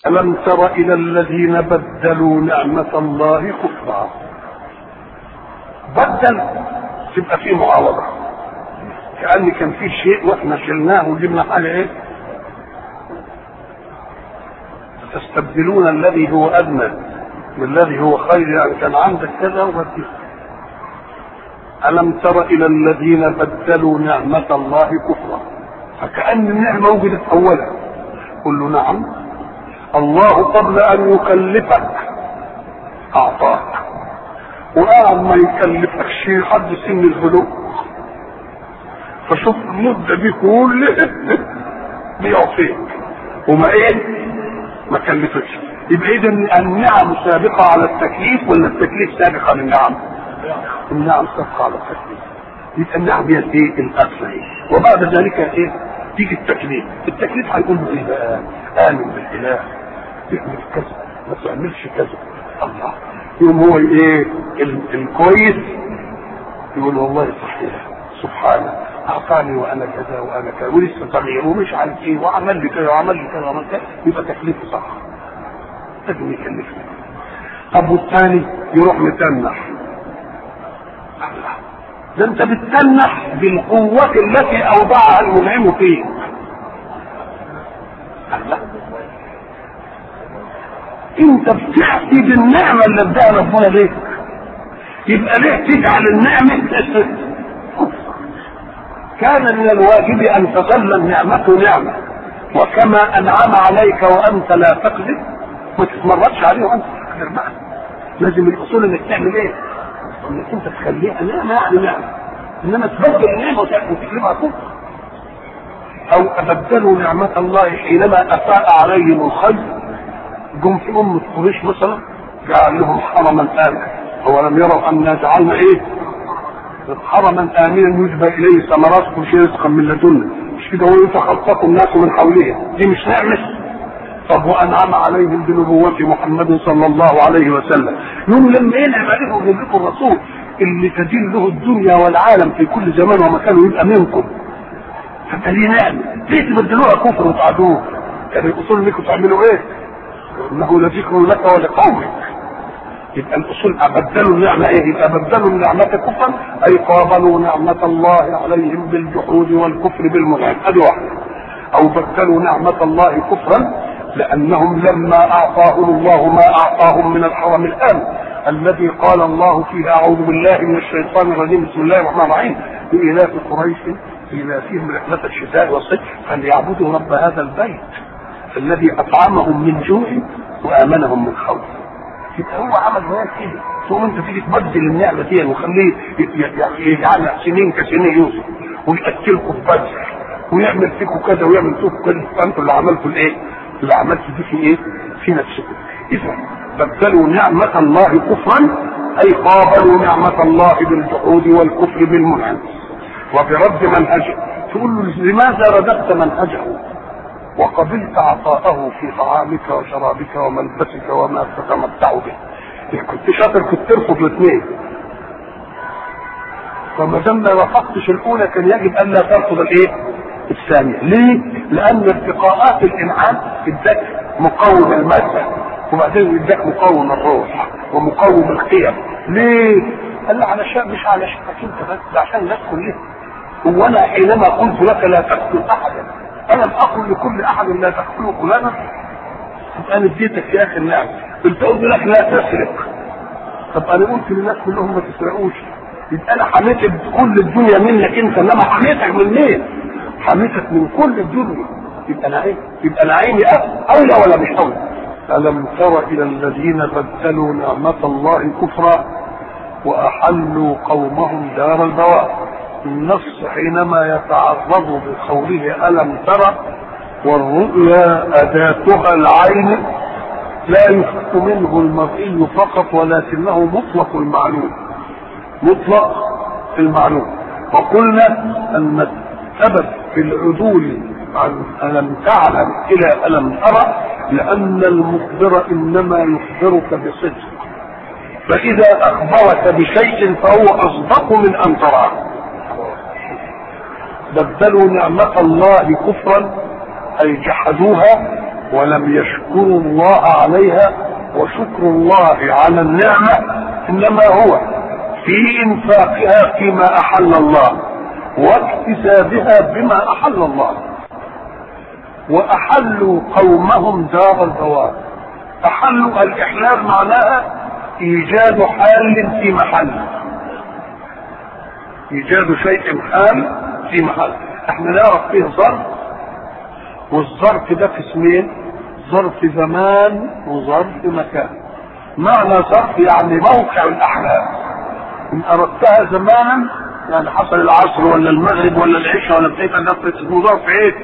ألم تر إلى الذين بدلوا نعمة الله كفرا بدل تبقى فيه معاوضة كأن كان في شيء واحنا شلناه وجبنا حاجة ايه تستبدلون الذي هو أدنى بالذي هو خير يعني كان عندك كذا وبدل ألم تر إلى الذين بدلوا نعمة الله كفرا فكأن النعمة وجدت أولا قل له نعم الله قبل ان يكلفك اعطاك وقعد ما يكلفك شيء حد سن البلوغ فشوف المدة دي كلها بيعطيك وما ايه ما كلفتش يبقى اذا النعم سابقة على التكليف ولا التكليف سابق على النعم النعم سابقة على التكليف يبقى النعم هي ايه الاصل ايه وبعد ذلك ايه تيجي التكليف التكليف هيقول له ايه بقى امن بالاله تعمل كذا ما تعملش كذا الله يقوم هو ايه الكويس يقول والله صحيح سبحانه اعطاني وانا كذا وانا كذا ولسه صغير ومش عارف ايه وعمل لي كذا وعمل لي كذا وعمل كذا يبقى تكليفه صح لازم يكلفني طب والثاني يروح متنح الله ده انت بتتنح بالقوة التي اوضعها المنعم فيك الله انت بتحكي بالنعمة اللي اداها ربنا ليك يبقى ليه تجعل النعمة كان من الواجب ان تظل النعمة نعمة وكما انعم عليك وانت لا تقدر ما تتمردش عليه وانت تقدر معه لازم الاصول انك تعمل ايه؟ انك انت تخليها نعمة يعني نعمة انما تبدل النعمة وتكلمها كفر او ابدلوا نعمة الله حينما افاء عليهم الخير جم في أمة قريش مثلا جعل لهم حرما آمنا أولم يروا أنا جعلنا إيه؟ حرما آمنا يجبى إليه ثمرات كل شيء رزقا من لدنا مش كده ويتخطف الناس من حولهم دي مش نعمة طب وأنعم عليهم بنبوة محمد صلى الله عليه وسلم يوم لما ينعم عليهم ويجيب لكم الرسول اللي تدين له الدنيا والعالم في كل زمان ومكان ويبقى منكم فده ليه نعمة ليه تبدلوها كفر وتعدوه يعني الأصول انكم تعملوا ايه؟ انه لذكر لك ولقومك يبقى الاصول ابدلوا النعمه ايه؟ يبقى بدلوا النعمه كفرا اي قابلوا نعمه الله عليهم بالجحود والكفر بالمنعم ادي واحده او بدلوا نعمه الله كفرا لانهم لما اعطاهم الله ما اعطاهم من الحرم الامن الذي قال الله فيه اعوذ بالله من الشيطان الرجيم بسم الله الرحمن الرحيم لإلاف قريش إلافهم رحلة الشتاء والصيف فليعبدوا رب هذا البيت الذي اطعمهم من جوع وامنهم من خوف يبقى هو عمل وياك كده ثم انت تيجي تبدل النعمه دي وخليه يجعلها سنين كسنين يوسف وياكلكم بدر ويعمل فيكم كذا ويعمل فيكم كذا انتوا اللي عملتوا الايه؟ اللي عملتوا دي في ايه؟ في نفسكم اذا بدلوا نعمة الله كفرا أي قابلوا نعمة الله بالجحود والكفر بالمنعم وبرد منهجه تقول له لماذا رددت منهجه وقبلت عطاءه في طعامك وشرابك وملبسك وما تتمتع به إن كنت شاطر كنت ترفض الاثنين فما دام ما رفضتش الاولى كان يجب ان لا ترفض الايه؟ الثانيه، ليه؟ لان ارتقاءات الانعام اداك مقوم الماده وبعدين اداك مقوم الروح ومقوم القيم، ليه؟ قال لي علشان مش علشانك انت بس ده عشان الناس كلها هو انا حينما قلت لك لا تقتل احدا الم اقل لكل احد لا تقتلوا فلانا انا اديتك يا اخي النعم قلت قلت لك لا تسرق طب انا قلت للناس كلهم ما تسرقوش يبقى انا حميت كل الدنيا منك انت انما حميتك من مين؟ حميتك من كل الدنيا يبقى انا ايه؟ يبقى انا عيني اولى ولا مش اولى؟ الم تر الى الذين بدلوا نعمه الله كفرا واحلوا قومهم دار البوار النص حينما يتعرض بقوله الم ترى والرؤيا اداتها العين لا يفك منه المرئي فقط ولكنه مطلق المعلوم مطلق المعلوم وقلنا ان السبب في العدول عن الم تعلم الى الم ترى لان المخبر انما يخبرك بصدق فاذا اخبرك بشيء فهو اصدق من ان تراه بدلوا نعمة الله كفرا أي جحدوها ولم يشكروا الله عليها وشكر الله على النعمة إنما هو في إنفاقها فيما أحل الله واكتسابها بما أحل الله وأحلوا قومهم دار البوار أحلوا الإحلال معناها إيجاد حال في محل إيجاد شيء حال في محل احنا نعرف فيه ظرف والظرف ده قسمين ظرف زمان وظرف مكان معنى ظرف يعني موقع الاحلام ان اردتها زمانا يعني حصل العصر ولا المغرب ولا العشاء ولا بتاع ده اسمه ظرف ايه؟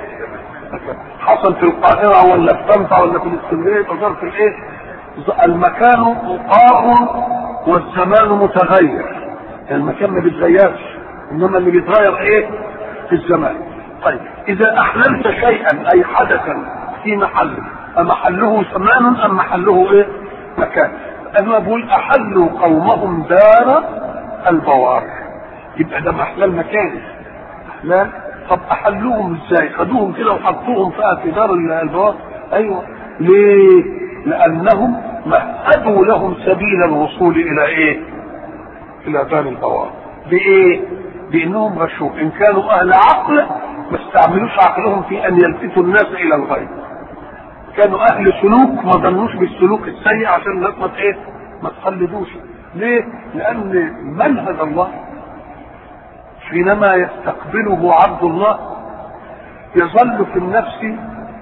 حصل في القاهرة ولا في طنطا ولا في الاسكندرية يبقى ظرف الايه؟ المكان مقام والزمان متغير المكان ما بيتغيرش انما اللي بيتغير ايه؟ في الزمان طيب اذا احللت شيئا اي حدثا في محله امحله زمان ام محله ايه مكان انا بقول احلوا قومهم دار البوار يبقى ده محلال مكاني احلال طب احلوهم ازاي خدوهم كده وحطوهم فيها في دار البوار ايوه ليه لانهم مهدوا لهم سبيل الوصول الى ايه الى دار البوار بايه بانهم غشوا ان كانوا اهل عقل ما استعملوش عقلهم في ان يلفتوا الناس الى الغيب كانوا اهل سلوك ما ظنوش بالسلوك السيء عشان الناس ما ايه ما تقلدوش ليه لان منهج الله حينما يستقبله عبد الله يظل في النفس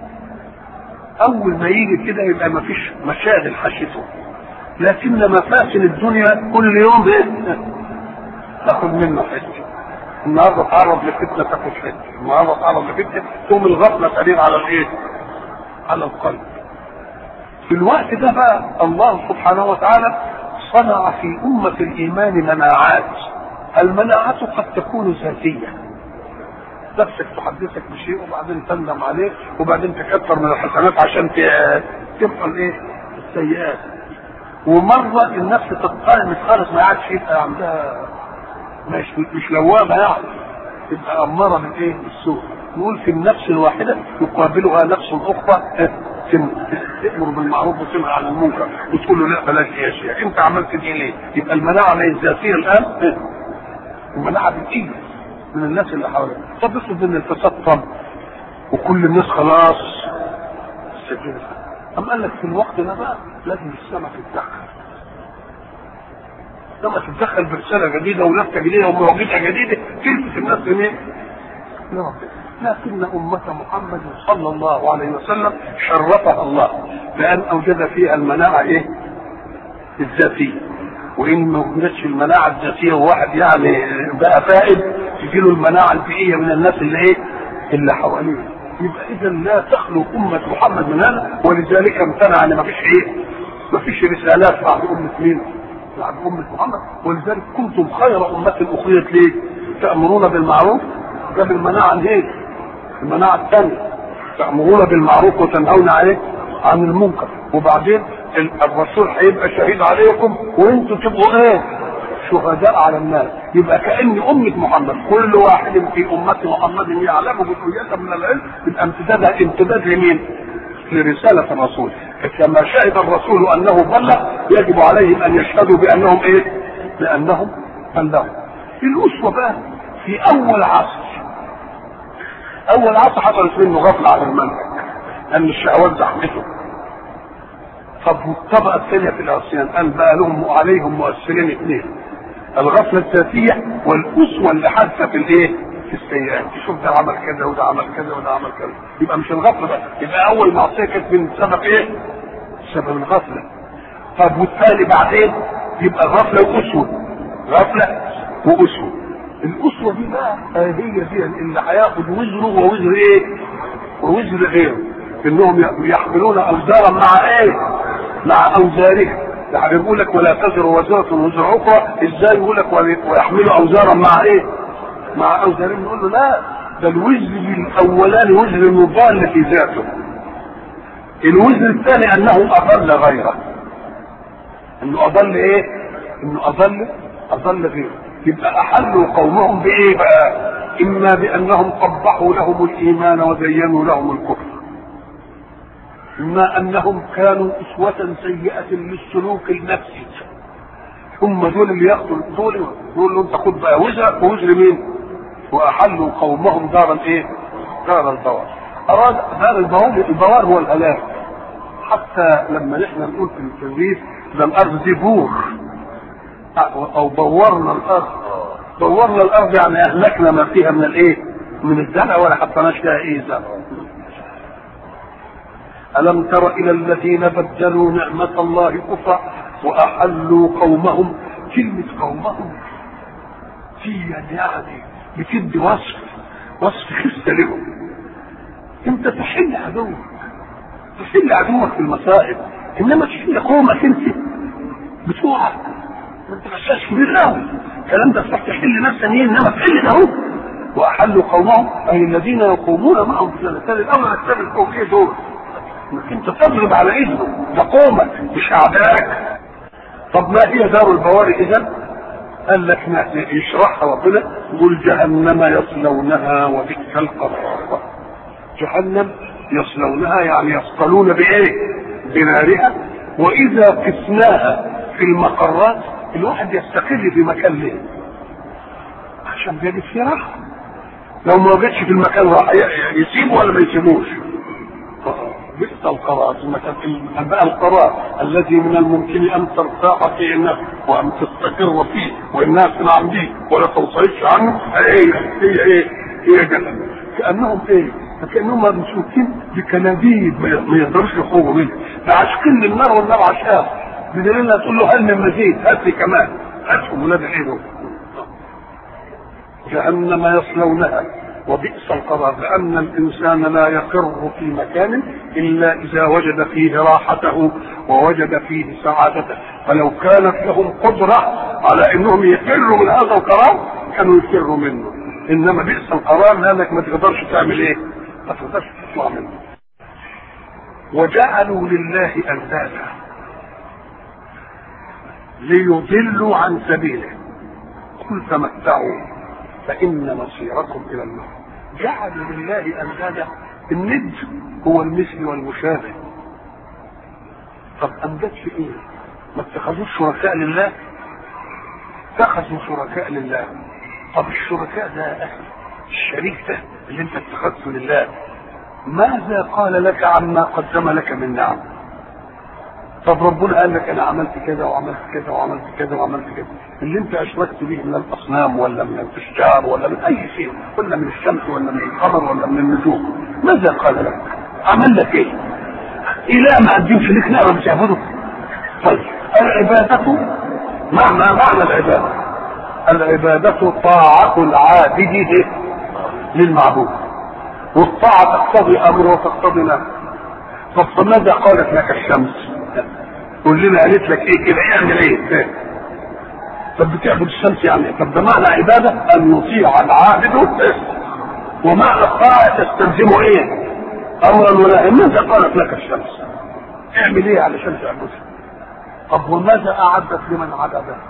اول ما يجي كده يبقى ما فيش مشاغل حشته لكن مفاسد الدنيا كل يوم ايه تاخد منه حته النهارده تعرض لفتنه تاخد حته النهارده تعرض لفتنه تقوم الغفله تدير على الايه على القلب في الوقت ده بقى الله سبحانه وتعالى صنع في أمة الإيمان مناعات المناعات قد تكون ذاتية نفسك تحدثك بشيء وبعدين تندم عليه وبعدين تكثر من الحسنات عشان تبقى الايه السيئات ومرة النفس تتقارن خالص ما عادش يبقى عندها مش مش لوامة يعني تبقى أمارة بالايه بالسوء نقول في النفس الواحدة يقابلها نفس أخرى تأمر بالمعروف وتنهى عن المنكر وتقول له لا بلاش يا شيخ انت عملت دي ليه؟ يبقى المناعة ليس ذاتية الآن المناعة بتيجي من الناس اللي حواليك طب افرض ان الفساد طب وكل الناس خلاص سجلت أم قال لك في الوقت ده بقى لازم السماء تتدخل السماء تتدخل برسالة جديدة ولفتة جديدة ومعجزة جديدة تلفت الناس لمين؟ لكن أمة محمد صلى الله عليه وسلم شرفها الله بأن أوجد فيها المناعة إيه؟ الذاتية وإن ما وجدتش المناعة الذاتية وواحد يعني بقى فائد تجي له المناعة البيئية من الناس اللي إيه؟ اللي حواليه يبقى إذا لا تخلو أمة محمد من هذا ولذلك امتنع أن ما فيش إيه؟ ما فيش رسالات بعد أمة مين؟ بعد أمة محمد ولذلك كنتم خير أمة أخرجت ليه؟ تأمرون بالمعروف ده بالمناعة الايه؟ المناعة الثانية تأمرون بالمعروف وتنهون عليه عن المنكر وبعدين الرسول هيبقى شهيد عليكم وانتوا تبقوا ايه؟ شهداء على الناس يبقى كأن أمة محمد كل واحد في أمة محمد يعلم بكلية من العلم يبقى امتداد امتداد لمين؟ لرسالة الرسول كما شهد الرسول أنه بلغ يجب عليهم أن يشهدوا بأنهم إيه؟ بأنهم بلغوا الأسوة بقى في أول عصر اول عصر حصلت منه غفله عن المنهج ان الشهوات زحمته طب والطبقه الثانيه في العصيان قال بقى لهم عليهم مؤثرين اثنين الغفله الذاتيه والاسوه اللي حادثه في الايه؟ في السيئات تشوف ده عمل كذا وده عمل كذا وده عمل كذا يبقى مش الغفله بقى يبقى اول معصيه كانت من سبب ايه؟ سبب الغفله طب والثاني بعدين يبقى غفله واسوه غفله واسوه الاسوه دي بقى هي دي اللي هياخد وزره ووزر ايه؟ ووزر غيره انهم يحملون اوزارا مع ايه؟ مع اوزارهم يعني بيقول لك ولا تزر وزرة وزر اخرى ازاي يقول لك ويحملوا اوزارا مع ايه؟ مع اوزارهم نقول له لا ده الوزر الاولاني وزر مضال في ذاته الوزر الثاني انه اضل غيره انه اضل ايه؟ انه اضل اضل غيره يبقى احلوا قومهم بايه بقى اما بانهم قبحوا لهم الايمان وزينوا لهم الكفر ما انهم كانوا اسوة سيئة للسلوك النفسي هم دول اللي ياخذوا دول دول له انت خد بقى وزرك ووزر مين؟ واحلوا قومهم دار الايه؟ دار البوار. اراد دار البوار البوار هو الهلاك. حتى لما نحن نقول في الريف ده الارض دي بور او بورنا الارض بورنا الارض يعني اهلكنا ما فيها من الايه؟ من الزرع ولا حطيناش فيها ايه زرع. ألم تر إلى الذين بدلوا نعمة الله كفرا وأحلوا قومهم كلمة قومهم في يعني بتدي وصف وصف خسة لهم أنت تحل عدوك تحل عدوك في المصائب إنما تحل قومك أنت بتوعك ما أنت مساس كبير قوي الكلام ده صح تحل ناس ثانيين إنما تحل ده هو وأحلوا قومهم أي الذين يقومون معهم في الثاني الأول الثاني القوم إيه دول انك انت تضرب على ايده ده قومك مش اعدائك طب ما هي دار البواري اذا قال لك يشرحها ربنا يقول جهنم يصلونها وبئس القرار جهنم يصلونها يعني يصطلون بايه بنارها واذا قسناها في المقرات الواحد يستقر في مكان ليه عشان بيجد فيه راحه لو ما وجدش في المكان راحه يسيبه ولا ما يسيبوش بئس القرار بقى القرار الذي من الممكن ان ترتاح فيه النفس وان تستقر فيه والناس تنعم به ولا تنصرفش عنه ايه هي ايه هي جهنم كانهم ايه فكانهم ممسوكين بكناديد ما يقدروش يخرجوا منها فعاشقين للنار والنار عشاق بدليل انها تقول له هل من مزيد هات لي كمان هاتهم ولاد ايه جهنم يصلونها وبئس القرار لأن الإنسان لا يقر في مكان إلا إذا وجد فيه راحته ووجد فيه سعادته فلو كانت لهم قدرة على أنهم يفروا من هذا القرار كانوا يفروا منه إنما بئس القرار لأنك ما تقدرش تعمل إيه؟ ما تقدرش تطلع منه وجعلوا لله أندادا ليضلوا عن سبيله قل تمتعوا فإن مصيركم إلى النار جعلوا لله أندادا الند هو المثل والمشابه طب أنداد في إيه؟ ما اتخذوش شركاء لله اتخذوا شركاء لله طب الشركاء ده يا أخي الشريك ده اللي أنت اتخذته لله ماذا قال لك عما قدم لك من نعم طب ربنا قال لك انا عملت كذا وعملت كذا وعملت كذا وعملت كذا اللي انت اشركت به من الاصنام ولا من الاشجار ولا من اي شيء ولا من الشمس ولا من القمر ولا من النجوم ماذا قال لك؟ عمل لك ايه؟ اله ما قدمش لك نعمه بتعبده طيب العبادة معنى معنى العبادة العبادة طاعة العابد للمعبود والطاعة تقتضي امر وتقتضي نهي طب فماذا قالت لك الشمس؟ قول لنا قالت لك ايه كده اعمل ايه طب بتعبد الشمس يعني طب ده معنى عبادة ان يطيع العابد ومعنى الطاعة تستلزمه ايه امرا ولا ماذا قالت لك الشمس اعمل ايه علشان تعبدها طب وماذا اعدت لمن عبدها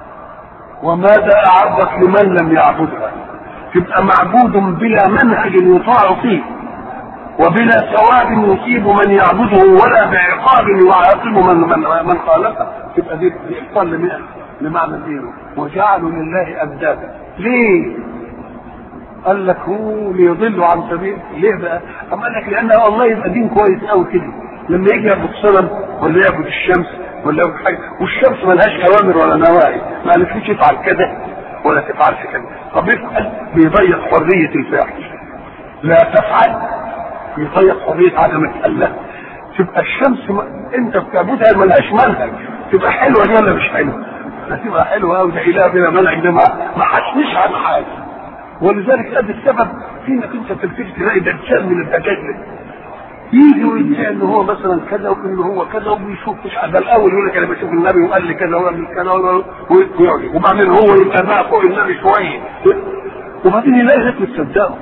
وماذا اعدت لمن لم يعبدها تبقى معبود بلا منهج يطاع فيه وبلا ثواب يصيب من يعبده ولا بعقاب يعاقب من من من خالفه تبقى دي ابطال لمعنى دينه وجعلوا لله اندادا ليه؟ قال لك هو ليضلوا عن سبيل ليه بقى؟ أم قال لك لان الله يبقى دين كويس قوي كده لما يجي يعبد صنم ولا يعبد الشمس ولا يعبد حاجه والشمس ملهاش اوامر ولا نواهي ما قالتليش افعل كذا ولا تفعلش كذا طب يفعل بيضيق حريه الفعل لا تفعل يضيق حريه عدم الحله تبقى الشمس ما... انت بتعبدها ملهاش منهج تبقى حلوه دي ولا مش حلوه؟ هتبقى حلوه قوي ده اله بلا منهج ده ما ما حسنيش عن حاجه ولذلك ادي السبب في انك انت تلتفت تلاقي دجال من الدجاجله يجي ويدعي ان هو مثلا كذا وان هو كذا وبيشوف مش ده الاول يقول لك انا بشوف النبي وقال لي كذا وقال لي كذا ويقعد وبعدين هو يبقى بقى فوق النبي شويه وبعدين يلاقي ناس بتصدقه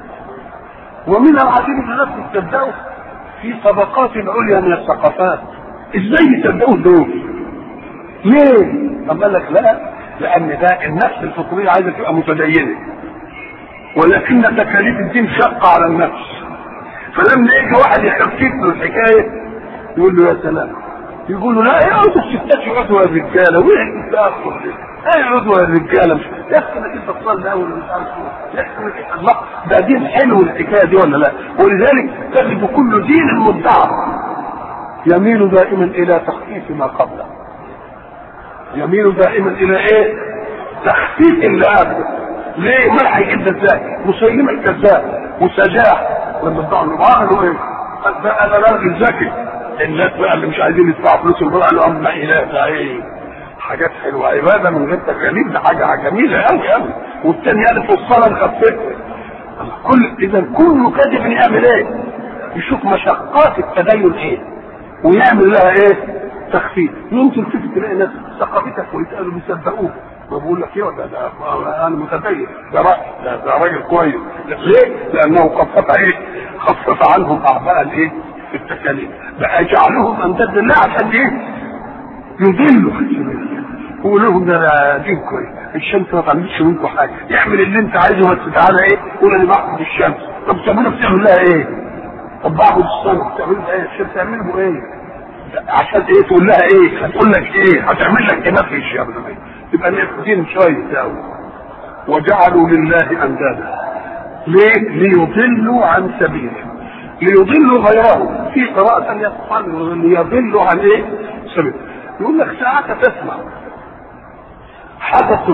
ومن العجيب ان ناس بتصدقه في طبقات عليا من الثقافات ازاي يصدقوا دول؟ ليه؟ أما قال لك لا لان ده النفس الفطريه عايزه تبقى متدينه ولكن تكاليف الدين شقه على النفس فلما يجي واحد يخفف له الحكايه يقول له يا سلام يقول له لا يقعدوا الستات يقعدوا الرجاله وين التاخر لا يقعدوا الرجاله مش يا اخي انك انت تصلي اول مش عارف ايه يا اخي الله ده دين حلو الحكايه دي ولا لا ولذلك تجد كل دين مدعى يميل دائما الى تخفيف ما قبله يميل دائما الى ايه تخفيف اللي قبله ليه ما هيجيب ازاي مسيلمه الكذاب وسجاح لما ادعوا له قالوا ايه قال ده انا راجل ذكي الناس بقى اللي مش عايزين يدفعوا فلوس البضاعه قالوا اما اله ده ايه حاجات حلوه عباده من غير تكاليف ده حاجه جميله قوي قوي والتاني قال في الصلاه نخففها كل اذا كل كاتب يعمل ايه؟ يشوف مشقات التدين ايه؟ ويعمل لها ايه؟ تخفيف يمكن تيجي تلاقي ناس ثقافتك ويسالوا بيصدقوه ما بقول لك ايه ده, ده انا متدين ده راجل ده, ده راجل كويس ليه؟ لانه خفف ايه؟ خفف عنهم اعباء الايه؟ التكاليف بقى جعلهم امداد لله عشان ايه؟ يضلوا يقول لهم ده دين كويس الشمس ما تعملش منكم حاجه يعمل اللي انت عايزه بس تعالى ايه؟ قول انا بعبد الشمس طب تعملوا بتعمل لها ايه؟ طب بعبد الصنم بتعمل لها ايه؟ الشمس تعمل له ايه؟ عشان ايه تقول لها ايه؟ هتقول لك ايه؟ هتعمل لك ايه؟ ما فيش يا ابن تبقى دين شويه قوي وجعلوا لله اندادا ليه؟ ليضلوا عن سبيله ليضلوا غيره في قراءة ثانية ليضلوا عن ايه؟ سبيل يقول لك ساعات تسمع حدث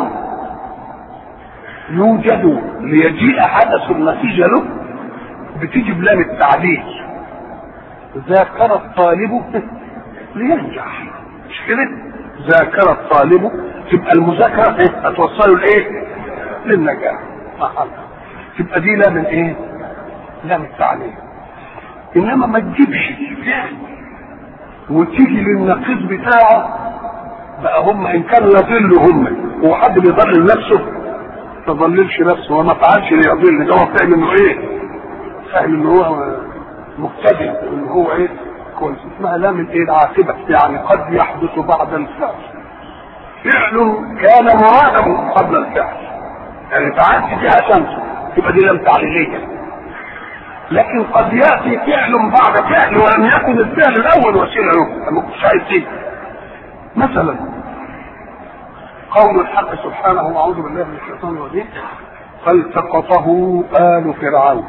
يوجد ليجيء حدث النتيجة له بتيجي بلام التعليل ذاكر الطالب لينجح مش كده؟ ذاكر الطالب تبقى المذاكرة ايه؟ هتوصله لايه؟ للنجاح تبقى دي لام الايه؟ لام التعليل انما ما تجيبش فعل وتيجي للنقيض بتاعه بقى هم ان كانوا يضلوا هم هو حد بيضلل نفسه ما ضللش نفسه وما فعلش ليضل ده هو فاهم انه ايه؟ فاهم انه هو مبتدئ ان هو ايه؟ كويس اسمها لام الايه؟ العاقبه يعني قد يحدث بعد الفعل فعل كان مرادا قبل الفعل يعني فعلت دي عشان تبقى دي لام تعليليه لكن قد ياتي فعل بعد فعل ولم يكن الفعل الاول وسيله له ما كنتش عايز تيجي مثلا قول الحق سبحانه واعوذ بالله من الشيطان الرجيم فالتقطه ال فرعون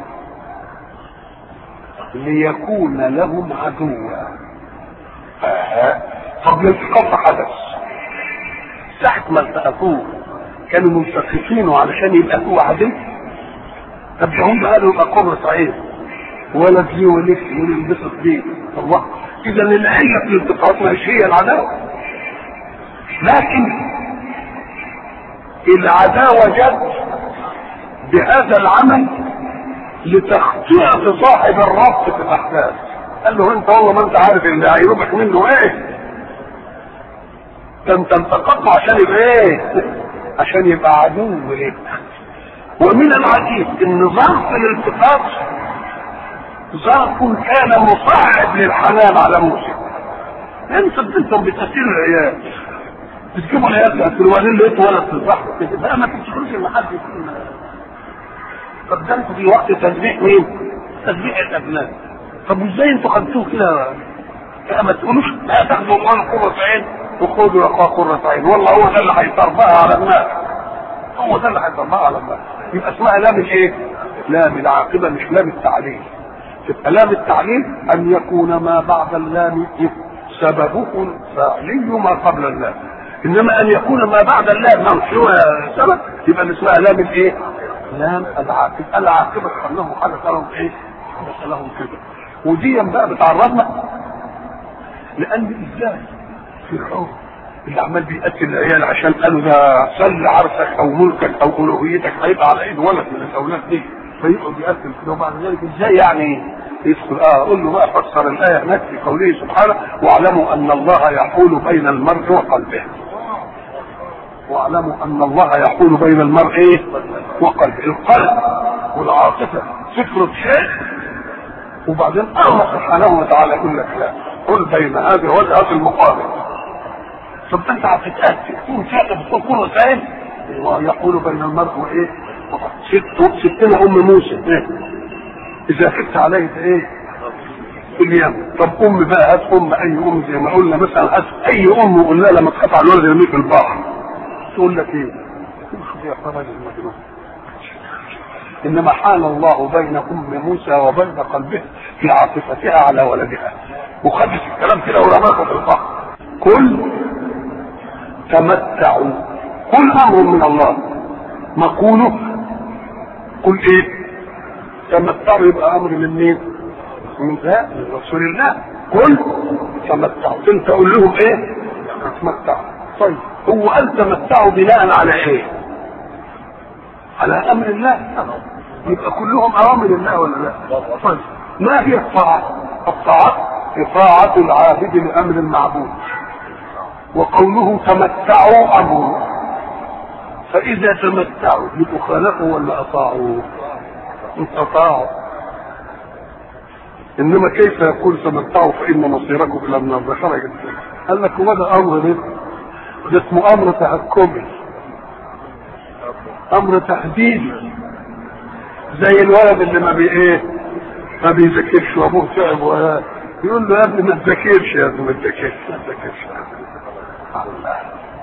ليكون لهم عدوا آه. طب الالتقاط حدث ساعة ما التقطوه كانوا ملتقطينه علشان يبقى هو عدو طب ده هم قالوا يبقى قرة عين ولد ليه ولف وننبسط بيه الله اذا العله في الالتقاط مش هي العداوه لكن العداوه جت بهذا العمل لتخطئه صاحب الربط في الاحداث قال له انت والله ما انت عارف اللي هيروبك منه ايه ده انت التقطه عشان يبقى ايه عشان يبقى عدو ليك ومن العجيب ان ظرف الالتقاط ظرف كان مصعب للحنان على موسى انت انتم بتسير العيال بتجيبوا العيال تقتلوا وبعدين لقيت ولد في البحر كده بقى ما تفتكروش ان حد يكون طب ده انتوا في وقت تسبيح مين؟ تسبيح الابناء طب وازاي انتوا خدتوه كده؟ ما تقولوش لا تاخدوا الله قرة عين وخدوا يا اخويا قرة عين والله هو ده اللي هيطربقها على الناس هو ده اللي هيطربقها على الناس يبقى اسمها لام الايه؟ لام العاقبه مش لام التعليل تبقى لام التعليل ان يكون ما بعد اللام سببه الفعلي ما قبل اللام انما ان يكون ما بعد اللام منصوب سبب يبقى اللي اسمها لام الايه؟ لام العاقبه العاقبه انه حدث لهم ايه؟ حدث لهم كده ودي بقى بتعرضنا لان ازاي فرعون اللي عمال بيقتل العيال عشان قالوا ده سل عرسك او ملكك او الوهيتك هيبقى على ايد ولد من الاولاد دي فيقعد يقتل كده وبعد ذلك ازاي يعني يدخل اه اقول له بقى فسر الايه هناك في قوله سبحانه واعلموا ان الله يحول بين المرء وقلبه واعلموا ان الله يحول بين المرء ايه وقلبه القلب والعاطفه تفرض شيء وبعدين الله سبحانه وتعالى يقول لك لا قل بين هذه وهذه المقابل طب انت هتتاكد تكون شاطر بتقول كل فاهم يقول بين المرء وايه ست ستنا ام موسى إيه؟ اذا خفت عليه ايه اليم طب ام بقى هات ام اي ام زي ما قلنا مثلا هات اي ام وقول لها لما تخاف على الولد يرميه في البحر تقول لك ايه؟ شوف يا راجل مجنون انما حال الله بين ام موسى وبين قلبها في عاطفتها على ولدها وخدت الكلام كده ورماته في البحر كل تمتعوا كل امر من الله مقوله قل ايه تمتعوا يبقى امر من مين من ذا من رسول الله قل تمتعوا انت قول لهم ايه تمتعوا طيب هو قال تمتعوا بناء على ايه على امر الله يبقى كلهم اوامر الله ولا لا طيب ما هي الطاعه الطاعه اطاعه العابد لامر المعبود وقوله تمتعوا امر فاذا تمتعوا يبقوا خالفوا ولا اطاعوا اطاعوا انما كيف يقول تمتعوا فان مصيركم الى النار ده خرج قال لك هو ده امر ده ده اسمه امر تحكمي امر تهديدي زي الولد اللي ما بي ايه ما بيذاكرش وابوه تعب و- يقول له يا ابني ما تذاكرش يا ابني ما تذاكرش ما تذاكرش الله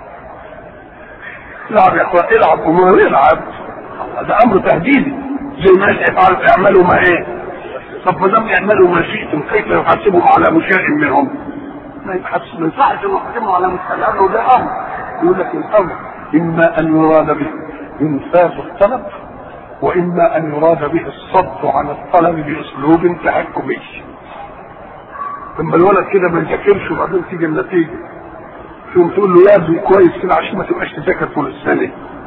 العب يا اخوان العب امور العب ده امر تهديدي زي ما افعل اعملوا ما ايه طب ما دام يعملوا ما شئتم كيف يحاسبهم على مشاء منهم؟ ما يحاسب ما ينفعش انه يحاسبهم على مشاء لانه ده امر يقول لك الامر اما ان يراد به انفاذ الطلب واما ان يراد به الصد عن الطلب باسلوب تحكمي لما الولد كده ما يذاكرش وبعدين تيجي النتيجه تقوم تقول له يا ابني كويس كده عشان ما تبقاش تذاكر طول السنه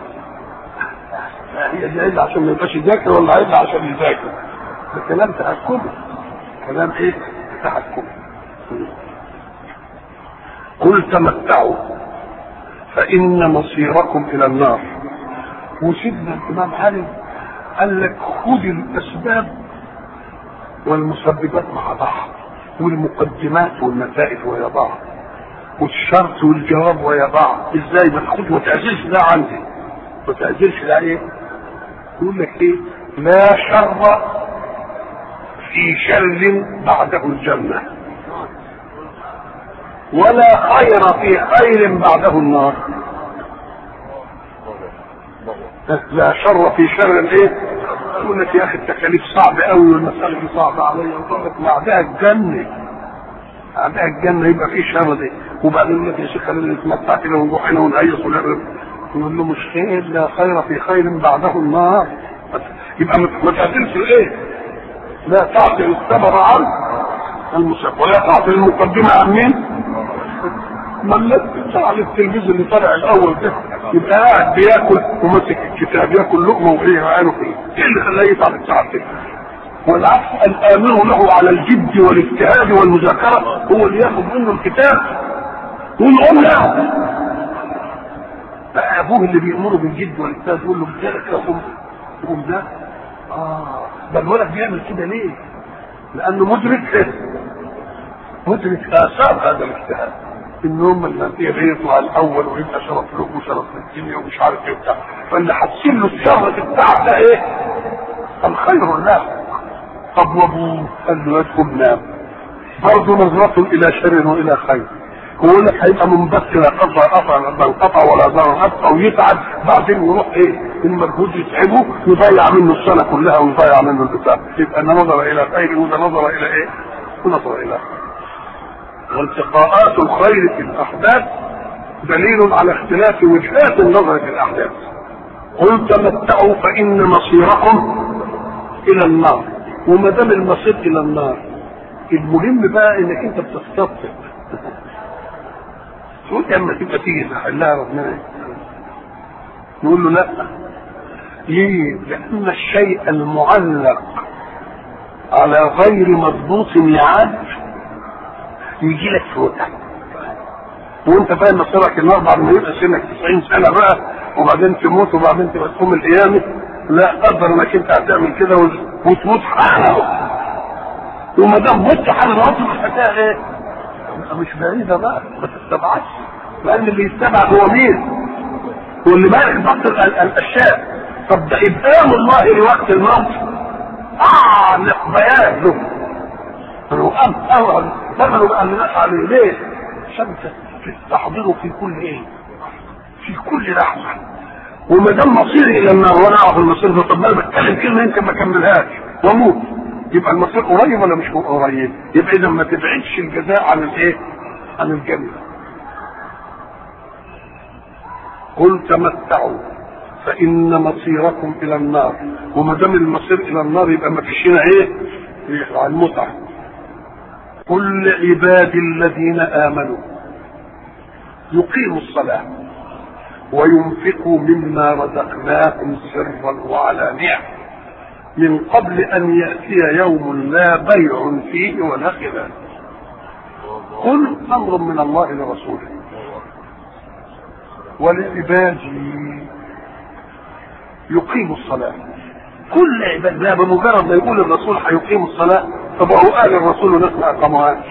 هي دي عيد عشان ما يبقاش يذاكر ولا عيد عشان يذاكر ده كلام تحكمي كلام ايه تحكمي قل تمتعوا فإن مصيركم إلى النار وسيدنا الإمام علي قال لك خذ الأسباب والمسببات مع بعض والمقدمات والنتائج ويا بعض والشرط والجواب ويا بعض ازاي بتاخد ما تعزلش ده عندي ما تعزلش ده ايه يقول لك ايه لا شر في شر بعده الجنه ولا خير في خير بعده النار لا شر في شر ايه يقول لك يا اخي التكاليف صعبه قوي والمساله دي صعبه عليا يقول لك بعدها الجنه بعدها الجنه يبقى في شر دي وبعدين يقول لك يا شيخ خلينا نتمتع كده ونروح هنا ونهيص ونعمل يقول له مش خير لا خير في خير بعده النار يبقى ما تعدلش الايه لا تعطي الثمر عن المسبب ولا تعطي المقدمه عن مين؟ ما الذي على التلفزيون اللي طالع الاول ده يبقى قاعد بياكل وماسك الكتاب ياكل لقمه وهي عينه في ايه اللي خلاه يطلع الساعه والعكس الامر له على الجد والاجتهاد والمذاكره هو اللي ياخذ منه الكتاب ويقول له بقى ابوه اللي بيامره بالجد والاجتهاد يقول له بذلك يا قوم قوم ده اه ده الولد بيعمل كده ليه؟ لانه مدرك مدرك اثار هذا الاجتهاد ان هم النتيجه دي يطلع الاول ويبقى شرف له وشرف للدنيا ومش عارف ايه وبتاع فاللي حاسين له الشر بتاع ده ايه؟ الخير له طب وابوه قال له يدخل نام برضه نظرته الى شر والى خير هو لك هيبقى منبت لا قطع قطع بل قطع ولا ضرر قطع ويتعب بعدين يروح ايه المجهود يتعبه يضيع منه السنه كلها ويضيع منه البتاع يبقى انا نظر الى خير وده نظر الى ايه؟ ونظر الى خير والتقاءات الخير في الاحداث دليل على اختلاف وجهات النظر في الاحداث قل تمتعوا فان مصيركم الى النار وما دام المصير الى النار المهم بقى انك انت بتستطيع تقول اما تبقى تيجي تحلها ربنا نقول له لا ليه؟ لان الشيء المعلق على غير مضبوط ميعاد يجي لك في وقتك وانت فاهم مصيرك النار بعد ما يبقى سنك 90 سنه بقى وبعدين تموت وبعدين تبقى تقوم القيامه لا قدر انك انت هتعمل كده وتموت حالا وما دام مت حالا الوقت الحكايه ايه؟ مش بعيده بقى ما تستبعدش لان اللي يستبعد هو مين؟ هو اللي مالك ضغط الاشياء طب ده ابهام الله لوقت الموت اعمق بيان له القران اول دخلوا بقى الناس عليه ليه؟ عشان تستحضره في كل ايه؟ في كل لحظه وما دام مصيري الى النار وانا اعرف المصير ده طب ما انا بتكلم كلمه يمكن ما اكملهاش واموت يبقى المصير قريب ولا مش قريب؟ يبقى اذا ما تبعدش الجزاء عن الايه؟ عن الجنه. قل تمتعوا فان مصيركم الى النار وما دام المصير الى النار يبقى ما فيش هنا ايه؟ عن المتعه. قل لعبادي الذين امنوا يقيموا الصلاه وينفقوا مما رزقناهم سرا وعلانية من قبل أن يأتي يوم لا بيع فيه ولا خلال قل أمر من الله لرسوله ولعبادي يقيموا الصلاة كل عباد لا بمجرد ما يقول الرسول هيقيم الصلاة طب هو قال الرسول ناس ما أقاموهاش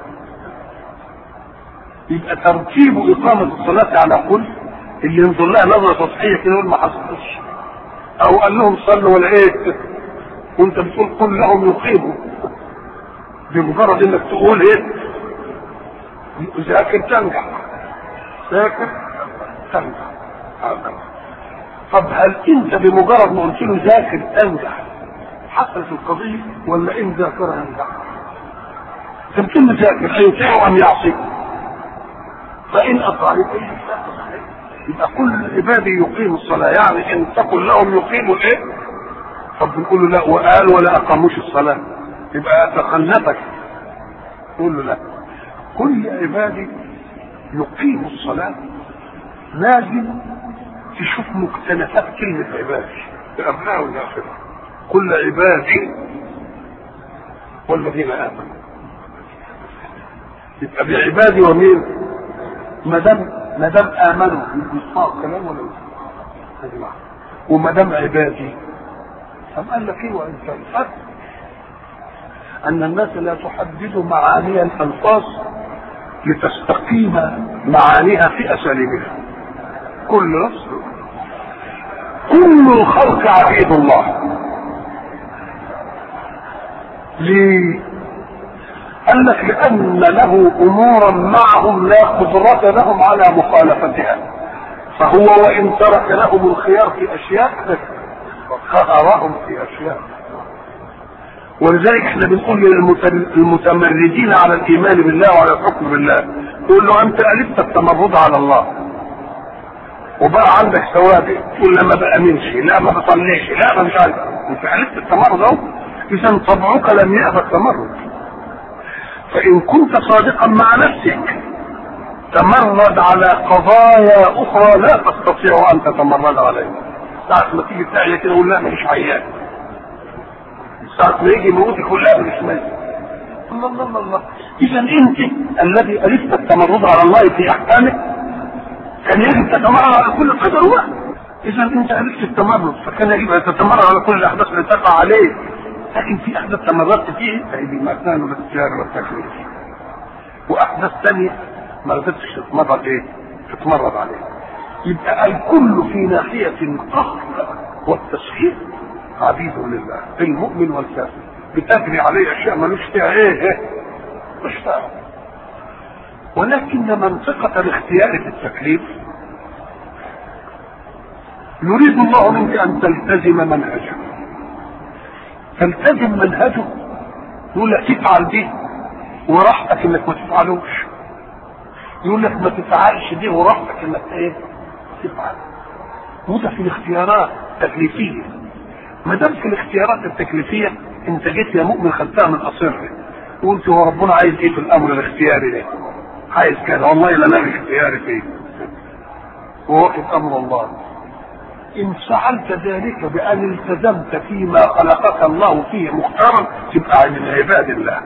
يبقى ترتيب إقامة الصلاة على كل اللي ينظر لها نظره سطحيه كده يقول ما حصلش او قال لهم صلوا ولا ايه وانت بتقول قل لهم يقيموا بمجرد انك تقول ايه ذاكر تنجح ذاكر تنجح طب هل انت بمجرد ما قلت له ذاكر تنجح حصلت القضيه ولا ان ذاكرها ينجح؟ انت بتقول له ذاكر هيطيع ام يعصي؟ فان اطاعوا يبقى كل عبادي يقيم الصلاة يعني ان تقل لهم يقيموا ايه طب بنقول له لا وقال ولا اقاموش الصلاة يبقى تخلفك تقول له لا كل عبادي يقيم الصلاة لازم تشوف مكتنفات كلمة عبادي الأبناء والآخرة كل عبادي والذين آمنوا يبقى بعبادي ومين ما دام ما دام امنوا يسمعوا الكلام ولا يسمعوا وما دام عبادي طب قال لك ايه وانت الفرق ان الناس لا تحدد معاني الالفاظ لتستقيم معانيها في اساليبها كل نفس كل الخلق عبيد الله ليه قال لك لأن له أمورا معهم لا قدرة لهم على مخالفتها فهو وإن ترك لهم الخيار في أشياء خيرهم في أشياء ولذلك احنا بنقول للمتمردين على الإيمان بالله وعلى الحكم بالله تقول له أنت ألفت التمرد على الله وبقى عندك ثوابت تقول لا ما بأمنش لا ما بصليش لا ما مش عارف انت ألفت التمرد اهو إذا طبعك لم يأبى التمرد فإن كنت صادقا مع نفسك تمرد على قضايا أخرى لا تستطيع أن تتمرد عليها ساعة ما تيجي تعيا كده يقول لا مش عيان ساعة ما يجي موتك يقول لا مش ميت الله الله الله الله إذا أنت الذي ألفت التمرد على الله في أحكامك كان يجب تتمرد على كل قدر واحد إذا أنت ألفت التمرد فكان يجب أن تتمرد على كل الأحداث اللي تقع عليك لكن في احداث تمردت فيه زي المكان والاختيار والتكليف واحداث ثانيه ما قدرتش تتمرد ايه؟ تتمرد عليها يبقى الكل في ناحيه القهر والتسخير عبيد لله المؤمن والكافر بتجري عليه اشياء ملوش فيها ايه ايه مش فاهم ولكن منطقة الاختيار في التكليف يريد الله منك ان تلتزم منهجه تلتزم منهجه يقول لك تفعل دي وراحتك انك ما تفعلوش يقول لك ما تفعلش دي وراحتك انك ايه تفعل وده في الاختيارات التكليفيه ما دام في الاختيارات التكليفيه انت جيت يا مؤمن خدتها من اصره وقلت هو ربنا عايز ايه في الامر الاختياري ده عايز كذا والله لا انا اختياري فيه ووقف امر الله ان فعلت ذلك بان التزمت فيما خلقك الله فيه مختارا تبقى من عباد الله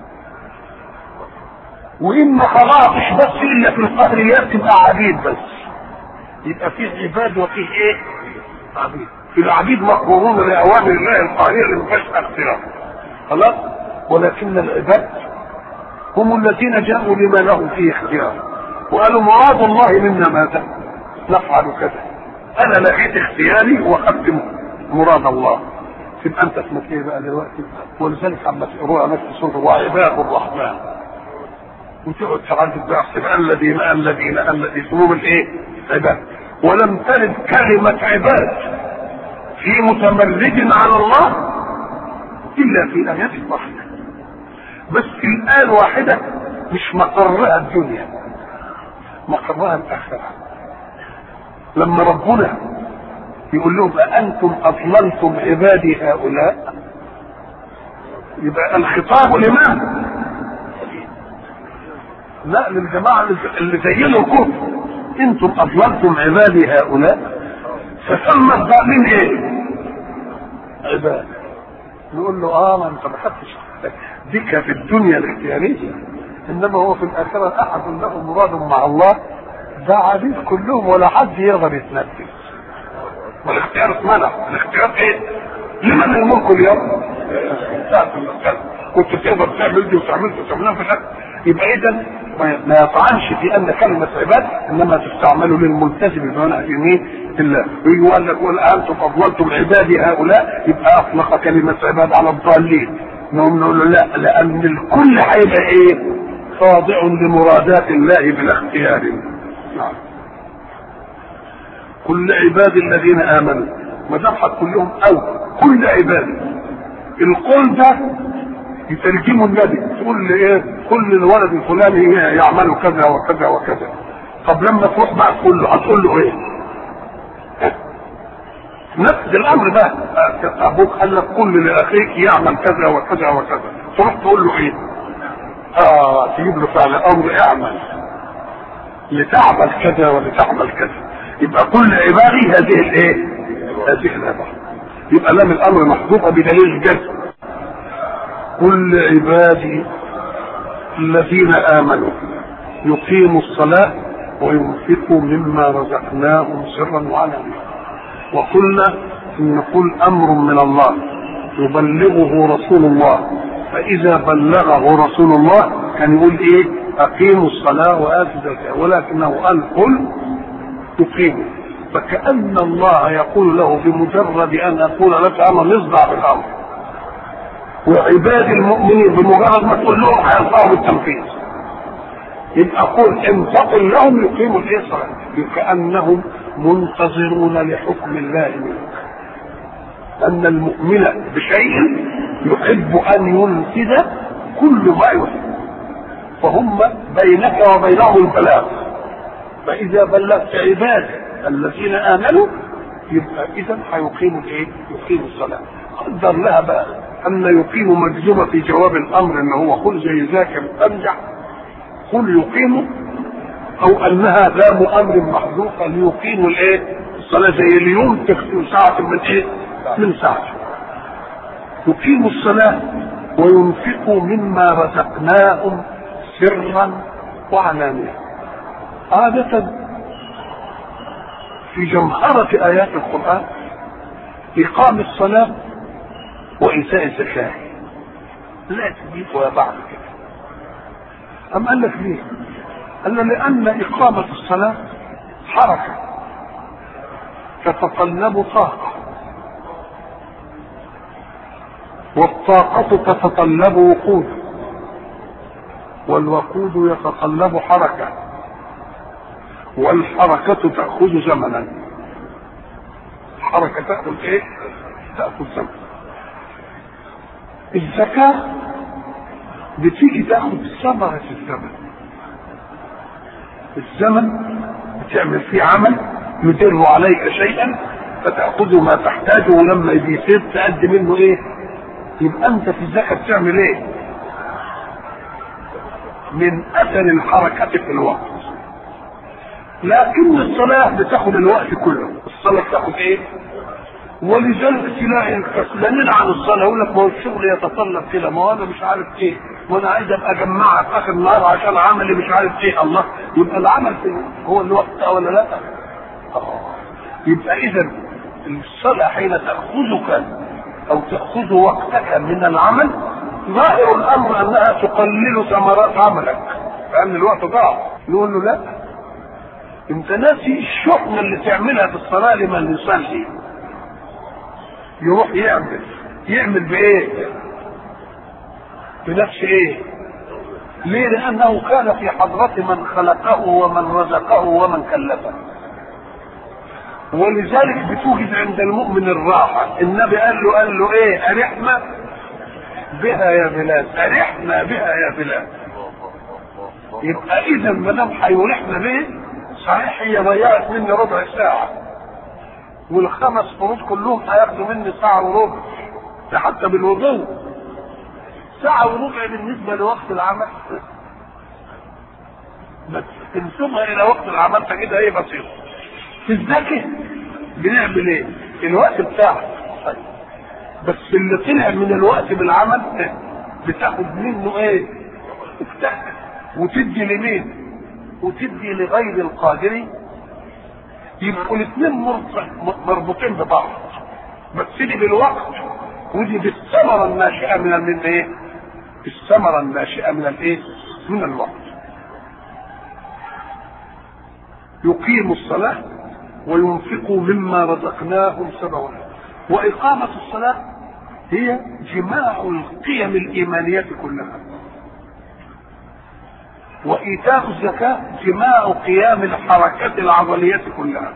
وان ما خلقتش بس الا في القهريات تبقى عبيد بس يبقى فيه عباد وفيه ايه عبيد في العبيد مقهورون لاوامر الله القاهره اللي ما فيهاش اختيار خلاص ولكن العباد هم الذين جاءوا لما لهم فيه اختيار وقالوا مراد الله منا ماذا نفعل كذا انا لقيت اختياري واخذت مراد الله تبقى انت اسمك ايه بقى دلوقتي ولذلك عم تقروها نفس سوره وعباد الرحمن وتقعد تردد بقى تبقى الذين الذين الذين اسمهم الايه؟ عباد ولم ترد كلمة عباد في متمرد على الله إلا في آيات واحدة بس الآن واحدة مش مقرها الدنيا مقرها الآخرة لما ربنا يقول لهم أأنتم أضللتم عبادي هؤلاء يبقى الخطاب لمن؟ لا للجماعة اللي زينوا الكفر انتم اضللتم عبادي هؤلاء فسمى الضالين ايه؟ عباد نقول له اه ما انت ما خدتش ديك في الدنيا الاختياريه انما هو في الاخره احد له مراد مع الله ده عبيد كلهم ولا حد يقدر يتنفذ والاختيار اتمنع الاختيار ايه؟ لمن الملك اليوم؟ كنت تقدر تعمل دي وتعمل دي وتعملها في الاخر يبقى اذا ما يطعنش في ان كلمه عباد انما تستعمل للملتزم بمنهج مين؟ الله ويقول لك والانتم اضللتم عبادي هؤلاء يبقى اطلق كلمه عباد على الضالين نقوم نقول له لا لان الكل هيبقى ايه؟ خاضع لمرادات الله بلا اختيار نعم كل عباد الذين امنوا ما دام كلهم او كل عباد القول ده يترجموا النبي تقول لي ايه كل الولد الفلاني يعمل كذا وكذا وكذا طب لما تروح بقى تقول له هتقول له ايه؟ نفس الامر ده ابوك قال لك كل لاخيك يعمل كذا وكذا وكذا تروح تقول له ايه؟ اه تجيب له فعل امر اعمل لتعمل كذا ولتعمل كذا يبقى كل عبادي هذه الايه؟ هذه العباده يبقى لام الامر محذوفه بدليل الجزم كل عبادي الذين امنوا يقيموا الصلاه وينفقوا مما رزقناهم سرا وعلانيه وقلنا ان نقول امر من الله يبلغه رسول الله فاذا بلغه رسول الله كان يقول ايه اقيموا الصلاه واتوا الزكاه ولكنه قال قل تقيموا فكأن الله يقول له بمجرد أن أقول لك أمر اصدع بالأمر وعباد المؤمنين بمجرد ما تقول لهم هينفعوا بالتنفيذ يبقى قل انتقل لهم يقيموا الايه كأنهم منتظرون لحكم الله منك أن المؤمن بشيء يحب أن ينفذ كل ما يحب فهم بينك وبينهم البلاغ فإذا بلغت عبادك الذين آمنوا يبقى إذا هيقيموا الإيه؟ يقيموا الصلاة قدر لها بقى أن يقيموا مجزومة في جواب الأمر أن هو قل زي ذاك أنجح قل يقيموا أو أنها لام أمر محذوفة ليقيموا الإيه؟ الصلاة زي اليوم تكفي ساعة من إيه؟ من ساعة يقيموا الصلاة وينفقوا مما رزقناهم سرا وعلانية عادة في جمهرة آيات القرآن إقام الصلاة وإيتاء الزكاة لا تجيب ولا بعد كده أم قال لك ليه؟ قال لأن إقامة الصلاة حركة تتطلب طاقة والطاقة تتطلب وقود والوقود يتطلب حركة والحركة تأخذ زمنا الحركة تأخذ ايه؟ تأخذ زمن الزكاة بتيجي تاخذ ثمرة الزمن الزمن بتعمل فيه عمل يدر عليك شيئا فتأخذ ما تحتاجه ولما يصير تأدي منه ايه؟ يبقى انت في الزكاة بتعمل ايه؟ من اثر الحركة في الوقت لكن الصلاة بتاخد الوقت كله الصلاة بتاخد ايه ولذلك تلاقي الكسلانين عن الصلاة يقول لك ما هو الشغل يتطلب كده ما هو انا مش عارف ايه وانا عايز ابقى اجمعها في اخر النهار عشان عملي مش عارف ايه الله يبقى العمل في هو الوقت ولا لا؟ آه. يبقى اذا الصلاة حين تأخذك او تأخذ وقتك من العمل ظاهر الامر انها تقلل ثمرات عملك لان الوقت ضاع نقول له لا انت ناسي الشحنة اللي تعملها في الصلاة لمن يصلي يروح يعمل يعمل بايه بنفس ايه ليه لانه كان في حضرة من خلقه ومن رزقه ومن كلفه ولذلك بتوجد عند المؤمن الراحة النبي قال له قال له ايه ارحنا بها يا بلال ارحنا بها يا بلال يبقى اذا ما دام هيرحنا به صحيح هي ضيعت مني ربع ساعة والخمس فروض كلهم هياخدوا مني ساعة وربع ده حتى بالوضوء ساعة وربع بالنسبة لوقت العمل بس تنسبها إلى وقت العمل تجدها إيه بسيطة في الذكي بنعمل إيه؟ الوقت بتاعك طيب. بس اللي طلع من الوقت بالعمل بتاخد منه إيه؟ بتاخد وتدي لمين؟ وتدي لغير القادر يبقوا الاثنين مربوطين ببعض بس دي بالوقت ودي بالثمره الناشئه من من ايه؟ الثمره الناشئه من الايه؟ من الوقت. يقيم الصلاه وينفقوا مما رزقناهم سبعا وإقامة الصلاة هي جماع القيم الإيمانية كلها وإيتاء الزكاة جماع قيام الحركات العضلية كلها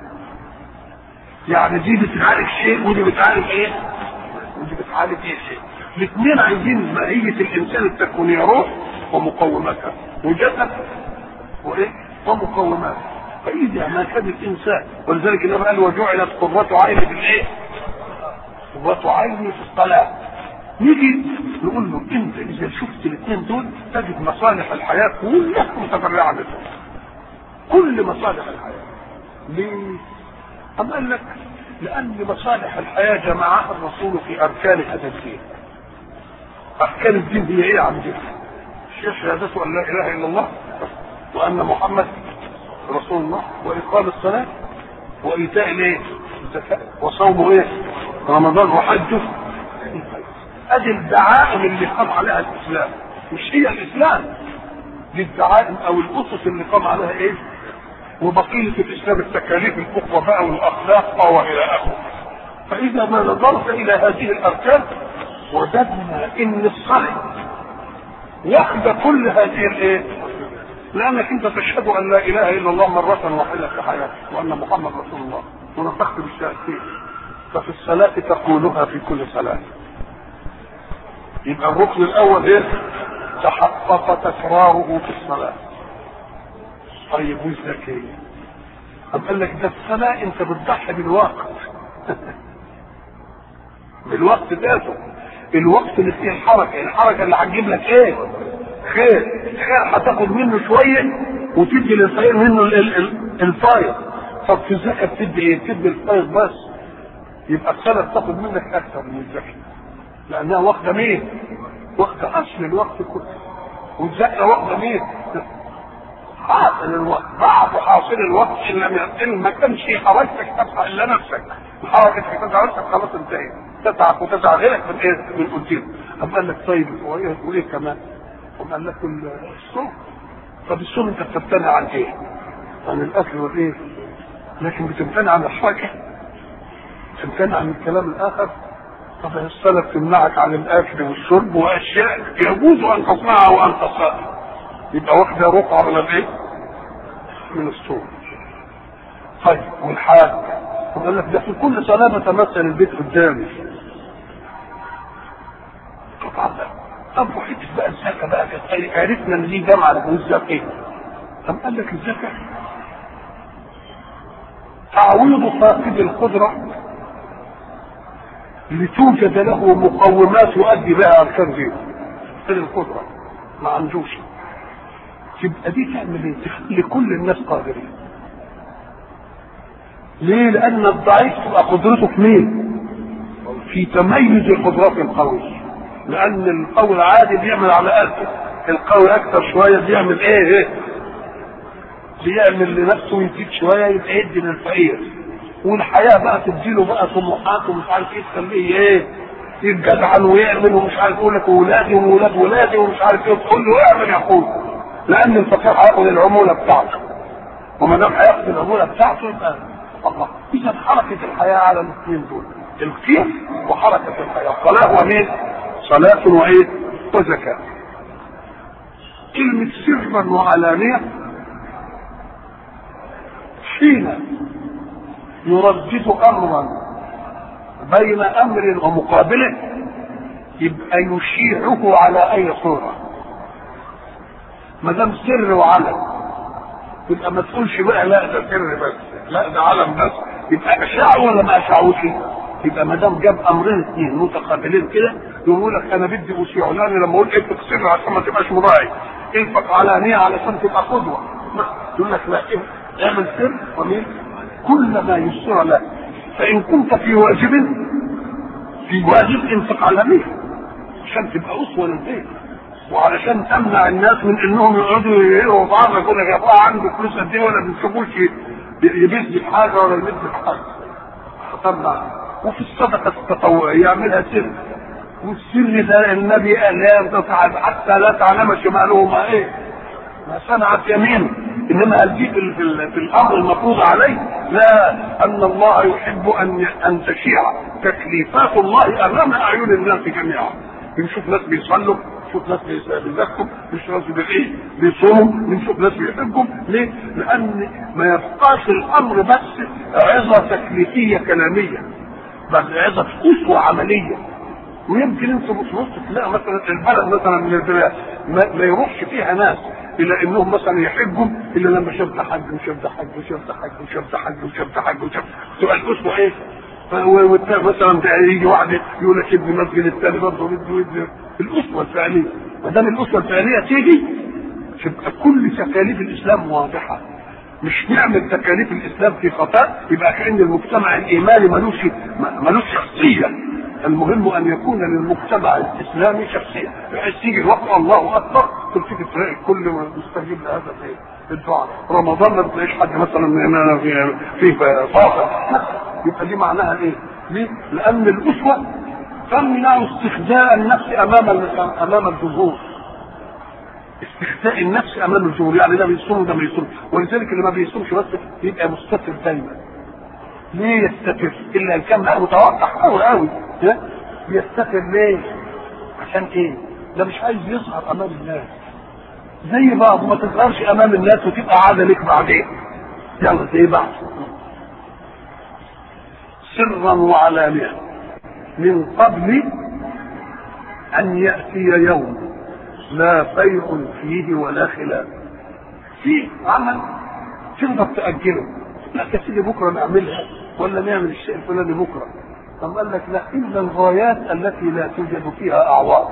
يعني دي بتعالج شيء ودي بتعالج ايه؟ ودي بتعالج ايه شيء الاثنين عايزين ماهية الإنسان التكوينية روح ومقوماتها وجسد وايه؟ ومقوماتها فإذا ما كان الإنسان ولذلك النبي قال وجعلت قرة عيني في الإيه؟ قرة عيني في الصلاة نيجي نقول له انت اذا شفت الاثنين دول تجد مصالح الحياه كلها متفرعه منهم كل مصالح الحياه ليه؟ أم قال لك لأن مصالح الحياة جمعها الرسول في أركان هذا الدين. أركان الدين هي إيه عندنا؟ الشيخ شهادته أن لا إله إلا الله وأن محمد رسول الله وإقام الصلاة وإيتاء الإيه؟ الزكاة وصوم إيه؟ رمضان وحجه ادي الدعائم اللي قام عليها الاسلام مش هي الاسلام دي الدعائم او الاسس اللي قام عليها ايه وبقيه الاسلام التكاليف الاخرى بقى والاخلاق والى اخره فاذا ما نظرت الى هذه الاركان وجدنا ان الصلاه واخده كل هذه الايه لانك انت تشهد ان لا اله الا الله مره واحده في حياتك وان محمد رسول الله ونطقت بالشهادتين ففي الصلاه تقولها في كل صلاه يبقى الركن الاول ايه تحقق تكراره في الصلاه طيب والزكاه طب قال لك ده الصلاه انت بتضحي بالوقت بالوقت ذاته الوقت اللي فيه الحركه الحركه اللي هتجيب لك ايه خير خير هتاخد منه شويه وتدي للفقير منه الفايض طب في الزكاه بتدي ايه بتدي الفايض بس يبقى الصلاه بتاخد منك اكثر من الزكاه لانها واخده مين؟ واخده اصل الوقت كله والزكاه واخده مين؟ حاصل الوقت بعض حاصل الوقت ان لم ان ما كانش حركتك تسعى الا نفسك حركتك تسعى نفسك خلاص انتهت تتعب وتسعى غيرك من ايه؟ من قدام طب قال لك طيب وايه وايه كمان؟ طب قال لك الصوم طب الصوم انت بتمتنع عن ايه؟ عن الاكل والايه؟ لكن بتمتنع عن الحركه تمتنع عن الكلام الاخر طب الصلاة تمنعك عن الأكل والشرب وأشياء يجوز أن تصنعها وأنت صائم. يبقى واخدة رقعة من الإيه؟ من الصوم. طيب والحاج قال لك ده في كل صلاة بتمثل البيت قدامي. طبعا طب وحته بقى الزكاة بقى في الخير عرفنا ان دي جامعة والزكاة. طب قال لك الزكاة تعويض فاقد القدرة لتوجد له مقومات يؤدي بها اركان دينه غير القدره ما عندوش تبقى دي تعمل ايه؟ تخلي كل الناس قادرين ليه؟ لأن الضعيف تبقى قدرته في مين؟ في تميز قدرات القوي لأن القوي العادي بيعمل على قده القوي أكثر شوية بيعمل إيه؟ إيه؟ بيعمل لنفسه يزيد شوية يبقى يدي للفقير والحياه بقى تديله بقى طموحات ومش عارف ايه تخليه ايه يتجدعن ويعمل ومش عارف يقول لك ولادي وولاد ولادي ومش عارف ايه تقول له اعمل يا اخويا لان الفقير هياخد العموله بتاعته وما دام هياخد العموله بتاعته يبقى الله اذا حركه الحياه على الاثنين دول الكيف وحركه الحياه الصلاه هو مين؟ صلاه وايه؟ وزكاه كلمه سرا وعلانيه حين يردد امرا بين امر ومقابله يبقى يشيعه على اي صوره ما دام سر وعلم يبقى ما تقولش بقى لا ده سر بس لا ده علم بس يبقى اشاعه ولا ما اشاعوش يبقى ما دام جاب امرين اثنين متقابلين كده يقول لك انا بدي اشيعه لان لما اقول انفق سر عشان ما تبقاش مراعي انفق علانيه علشان تبقى قدوه يقول لك لا اعمل سر ومين كل ما يسر له فان كنت في واجب في واجب انفق علانيه عشان تبقى اسوه للبيت وعلشان تمنع الناس من انهم يقعدوا يقروا بعض يقول لك يا اخويا عنده فلوس قد ايه ولا بنشوفوش يبث في حاجه ولا يمد في حاجه تمنع وفي الصدقه التطوعيه يعملها سر والسر ده النبي قال لا تفعل حتى لا تعلم شماله ما ايه ما صنعت يمينه انما قال دي في, في, في الامر المفروض عليه لا ان الله يحب ان ان تشيع تكليفات الله امام اعين الناس جميعا بنشوف ناس بيصلوا بنشوف ناس بيزكوا بنشوف ناس بايه بيصوموا بنشوف ناس بيحبوا ليه؟ لان ما يبقاش الامر بس عظه تكليفيه كلاميه بل عظه اسوه عمليه ويمكن انت بص تلاقي مثلا البلد مثلا من البلاد ما, ما يروحش فيها ناس الى انهم مثلا يحجوا الا لما شاف ده حج وشاف ده حج وشاف ده حج وشاف ده حج وشاف ده حج وشاف تبقى الاسوه ايه؟ مثلا يجي واحد يقول لك ابن مسجد الثاني برضه بده يدي الاسوه الفعليه ما دام الاسوه الفعليه تيجي تبقى كل تكاليف الاسلام واضحه مش نعمل تكاليف الاسلام في خفاء يبقى كان المجتمع الايماني ملوش ملوش شخصيه المهم ان يكون للمجتمع الاسلامي شخصيه بحيث تيجي الوقت الله اكبر تلتفت تلاقي الكل مستجيب لهذا في الدعاء رمضان ما تلاقيش حد مثلا هنا في في فاصل يبقى دي معناها ايه؟ ليه؟ لان الاسوه تمنع استخداء النفس امام امام الجمهور استخداء النفس امام الجمهور يعني ده بيصوم وده ما بيصومش ولذلك اللي ما بيصومش بس يبقى مستتر دايما ليه يستتر الا ان كان متوقع قوي قوي بيستتر ليه عشان ايه ده مش عايز يظهر امام الناس زي بعض ما تظهرش امام الناس وتبقى عاده لك بعدين يلا زي بعض سرا وعلانيه من قبل ان ياتي يوم لا بيع فيه ولا خلاف في عمل تقدر تاجله لا يا سيدي بكره نعملها ولا نعمل الشيء الفلاني بكره طب قال لك لا الا الغايات التي لا توجد فيها اعواض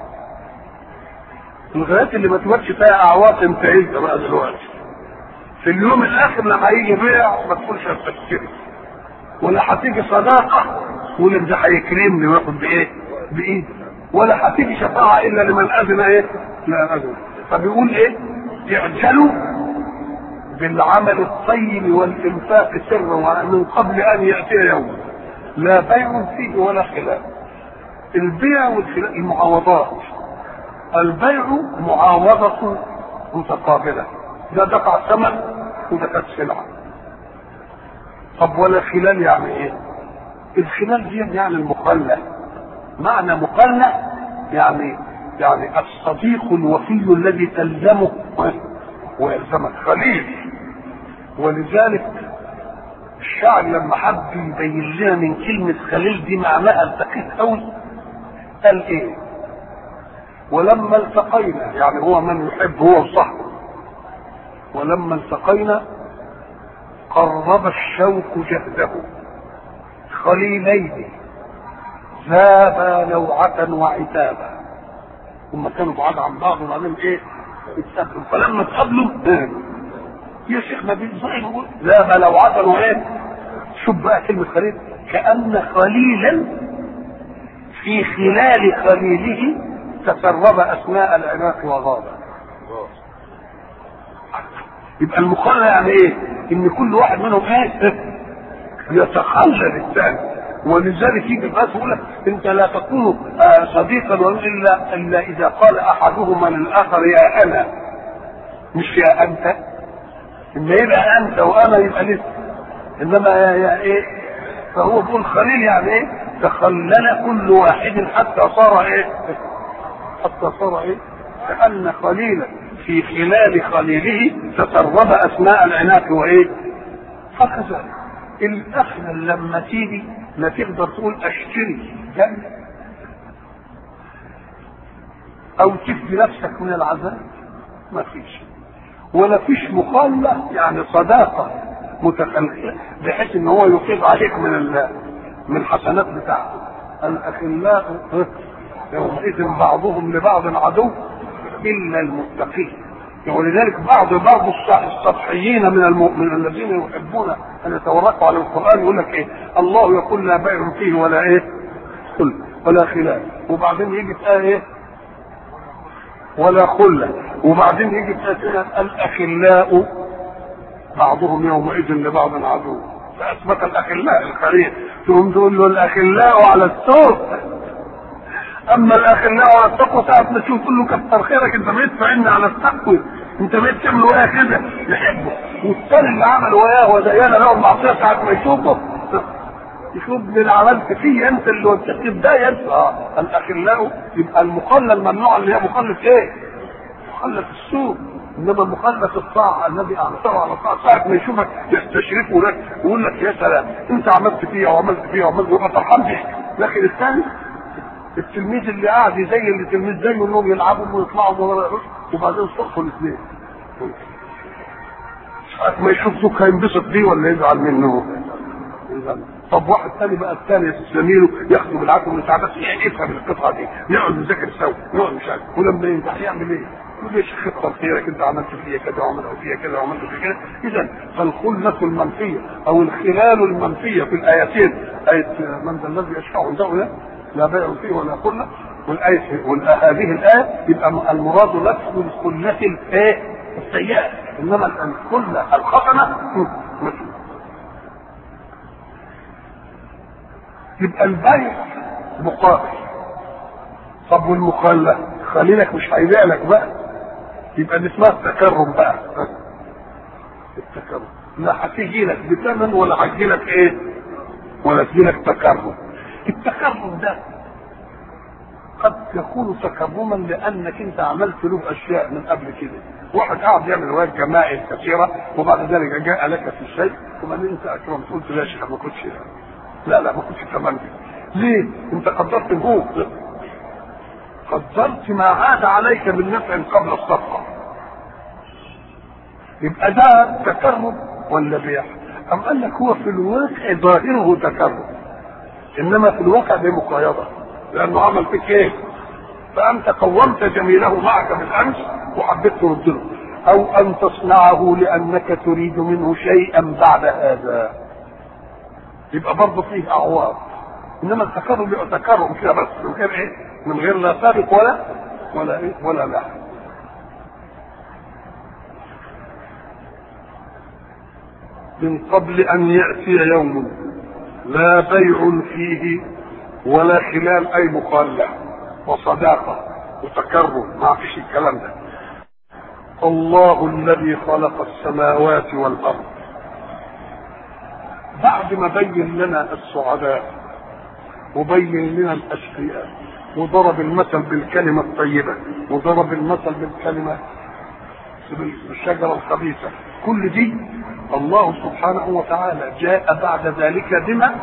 الغايات اللي ما توجدش فيها اعواض انتهيت بقى دلوقتي في اليوم الاخر لما يجي بيع ما تقولش هتشتري ولا هتيجي صداقه يقول لك ده هيكرمني وياخد بايه؟ بايدي ولا هتيجي شفاعه الا لمن اذن ايه؟ لا اذن فبيقول ايه؟ اعجلوا بالعمل الطيب والانفاق سرا من قبل ان ياتي يوم لا بيع فيه ولا خلاف البيع والخلاف المعاوضات البيع معاوضة متقابلة ده دفع ثمن وده كانت سلعة طب ولا خلال يعني ايه؟ الخلال دي يعني المخلة معنى مخلة يعني يعني الصديق الوفي الذي تلزمه ويلزمك خليل ولذلك الشاعر لما حب يبين لنا من كلمة خليل دي معناها الدقيق قوي قال ايه؟ ولما التقينا يعني هو من يحب هو وصاحبه ولما التقينا قرب الشوك جهده خليلين ذابا نوعة وعتابا هم كانوا بعاد عن بعض وبعدين ايه اتقابلوا فلما اتقابلوا يا شيخ ما بينصحوا ذاب نوعة وايه شوف بقى كلمة خليل كأن خليلا في خلال خليله تسرب أثناء العناق وغاب يبقى المخلى يعني ايه ان كل واحد منهم ايه يتخلل الثاني ولذلك يجي الناس يقول لك انت لا تكون صديقا الا الا اذا قال احدهما للاخر يا انا مش يا انت اما يبقى انت وانا يبقى لسه انما يا, يا ايه فهو بيقول خليل يعني ايه تخلل كل واحد حتى صار ايه حتى صار ايه كأن خليلا في خلال خليله تسرب اسماء العناق وايه هكذا الاخل لما تيجي لا تقدر تقول اشتري جنة او تفدي نفسك من العذاب ما فيش ولا فيش مخالة يعني صداقة متخلفة بحيث ان هو يفيض عليك من ال- من الحسنات بتاعته الاخلاء يومئذ بعضهم لبعض عدو الا المتقين ولذلك بعض بعض السطحيين من المؤمنين الذين يحبون ان يتورطوا على القران يقول لك ايه الله يقول لا بيع فيه ولا ايه خل ولا خلاف وبعدين يجي في ايه ولا خله وبعدين يجي في ايه الاخلاء بعضهم يومئذ لبعض عدو فاثبت الاخلاء الخليل تقوم تقول له الاخلاء على السوق اما الاخلاء على التقوى ساعه ما تشوف كله كتر خيرك انت بقيت فعلنا على التقوى انت بقيت تعمل وياه كده يحبه والثاني اللي عمل وياه وديانا له المعصيه ساعه ما يشوفه يشوف اللي عملت فيه انت اللي وجهت بدايه انت اه الاخلاء يبقى المخلى الممنوع اللي هي مخلة ايه؟ مخلة السوء انما المخلف الطاعه الذي اعطاه على الطاعه ساعه ما يشوفك يستشرفه لك ويقول لك يا سلام انت عملت فيها وعملت فيها وعملت يبقى فرحان بيك لكن الثاني التلميذ اللي قاعد زي اللي التلميذ زي انهم يلعبوا ويطلعوا وما يروحوش وبعدين صفوا الاثنين ساعة ما يشوف زوج هينبسط بيه ولا يزعل منه يزعل. طب واحد تاني بقى الثاني زميله ياخده بالعافيه من ساعه بس يعني يفهم القطعه دي نقعد نذاكر سوا نقعد مش عارف ولما ينجح يعمل ايه؟ يقول يا شيخ كتر خيرك انت عملت فيا كذا وعملت فيا كذا وعملت فيا كذا اذا فالخلة المنفية او الخلال المنفية في الايتين آية من ذا الذي يشفع عنده لا لا بيع فيه ولا خلة والآية وهذه الآية يبقى المراد لفظ الخلة الايه؟ السيئة انما الخلة الخطنة مسلم يبقى البيع مقابل طب والمخلة خليلك مش هيبيع لك بقى يبقى دي اسمها التكرم بقى التكرم لا هتيجي لك بثمن ولا هتجي لك ايه ولا تجي لك تكرم التكرم ده قد يكون تكرما لانك انت عملت له اشياء من قبل كده واحد قاعد يعمل روايات جمائل كثيره وبعد ذلك جاء لك في الشيء وبعدين انت اكرمت قلت لا يا شيخ ما كنتش لا لا ما كنتش تمام ليه؟ انت قدرت الهوب قدرت ما عاد عليك من نفع قبل الصفقه يبقى ده تكرم ولا بيع؟ أم قال لك هو في الواقع ظاهره تكرم انما في الواقع دي مقايضه لانه عمل فيك ايه؟ فانت قومت جميله معك بالامس وحبيت ترد له او ان تصنعه لانك تريد منه شيئا بعد هذا يبقى برضه فيه اعوار انما التكرم يبقى تكرم كده بس من غير ايه؟ من غير لا سابق ولا ولا ايه؟ ولا لاحق من قبل ان ياتي يوم لا بيع فيه ولا خلال اي مخالة وصداقة وتكرم ما فيش الكلام ده الله الذي خلق السماوات والارض بعد ما بين لنا السعداء وبين لنا الاشقياء وضرب المثل بالكلمة الطيبة وضرب المثل بالكلمة بالشجرة الخبيثة كل دي الله سبحانه وتعالى جاء بعد ذلك بما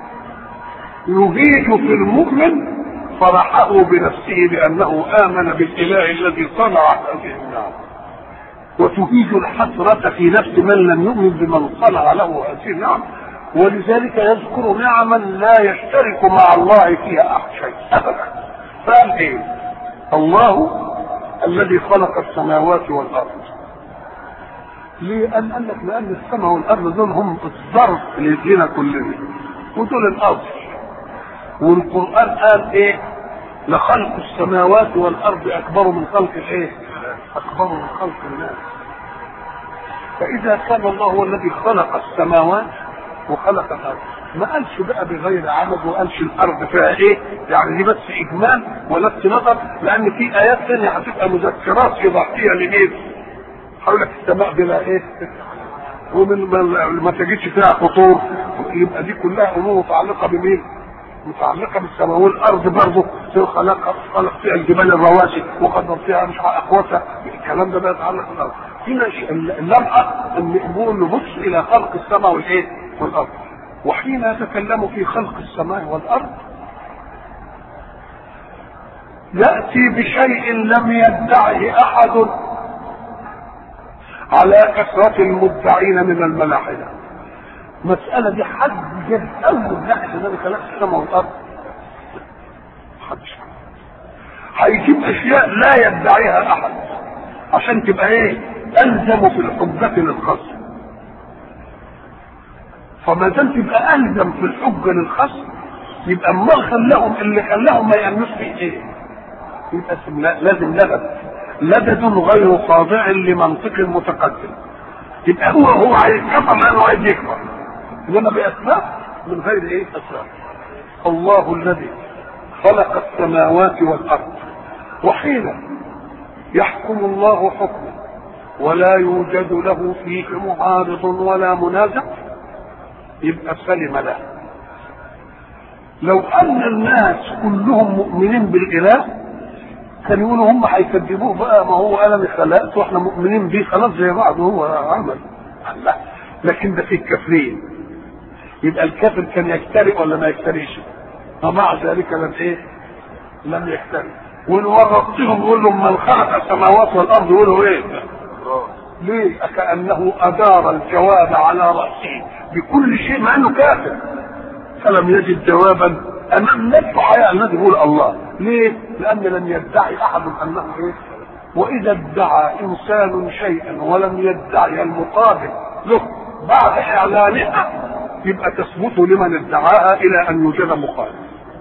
يهيج في المؤمن فرحه بنفسه بأنه آمن بالإله الذي صنع هذه النعم وتهيج الحسرة في نفس من لم يؤمن بمن صنع له هذه النعم ولذلك يذكر نعما لا يشترك مع الله فيها أحد شيء أبدا فقال إيه؟ الله الذي خلق السماوات والأرض ليه؟ قال قال لك لأن السماء والأرض دول هم الظرف اللي يدينا كلنا ودول الأرض والقرآن قال إيه؟ لخلق السماوات والأرض أكبر من خلق الإيه؟ أكبر من خلق الناس فإذا كان الله هو الذي خلق السماوات وخلق الأرض ما قالش بقى بغير عمد وقالش الأرض فيها إيه؟ يعني دي بس إجمال ولفت نظر لأن في آيات ثانية هتبقى مذكرات إضافية لمين؟ هقول لك السماء بلا إيه؟ ومن ما, ما تجدش فيها خطور يبقى دي كلها امور متعلقه بمين؟ متعلقه بالسماء والارض برضه خلق خلق فيها الجبال الرواسي وقدر فيها مش اقواتها الكلام ده بقى يتعلق بالارض هنا اللمحه ان يقول نبص الى خلق السماء والايه؟ والارض وحين يتكلم في خلق السماء والارض ياتي بشيء لم يدعه احد على كثرة المدعين من الملاحدة مسألة دي حد جاب أول ناحية إن أنا خلقت السماء والأرض محدش هيجيب أشياء لا يدعيها أحد عشان تبقى إيه؟ ألزم في الحجة للخصم فما دام تبقى ألزم في الحجة للخصم يبقى ما خلاهم اللي خلاهم ما يأمنوش في إيه؟ يبقى لازم لبد لبد غير خاضع لمنطق متقدم يبقى هو هو عايز كفر لانه عايز يكفر انما باسباب من غير ايه اسباب الله الذي خلق السماوات والارض وحين يحكم الله حكما ولا يوجد له فيه معارض ولا منازع يبقى سلم له لو ان الناس كلهم مؤمنين بالاله كان يقولوا هم هيكذبوه بقى ما هو انا اللي خلقت واحنا مؤمنين بيه خلاص زي بعض هو عمل لا لكن ده في الكافرين يبقى الكافر كان يكترئ ولا ما يكتريش ومع ذلك لم ايه لم يكترئ ونورطهم يقول لهم من خلق السماوات والارض يقولوا ايه ليه كانه ادار الجواب على راسه بكل شيء مع انه كافر فلم يجد جوابا امام نفسه حياء الذي يقول الله ليه؟ لان لم يدعي احد انه ايه؟ واذا ادعى انسان شيئا ولم يدعي المقابل له بعد اعلانها يبقى تثبت لمن ادعاها الى ان يوجد مقابل.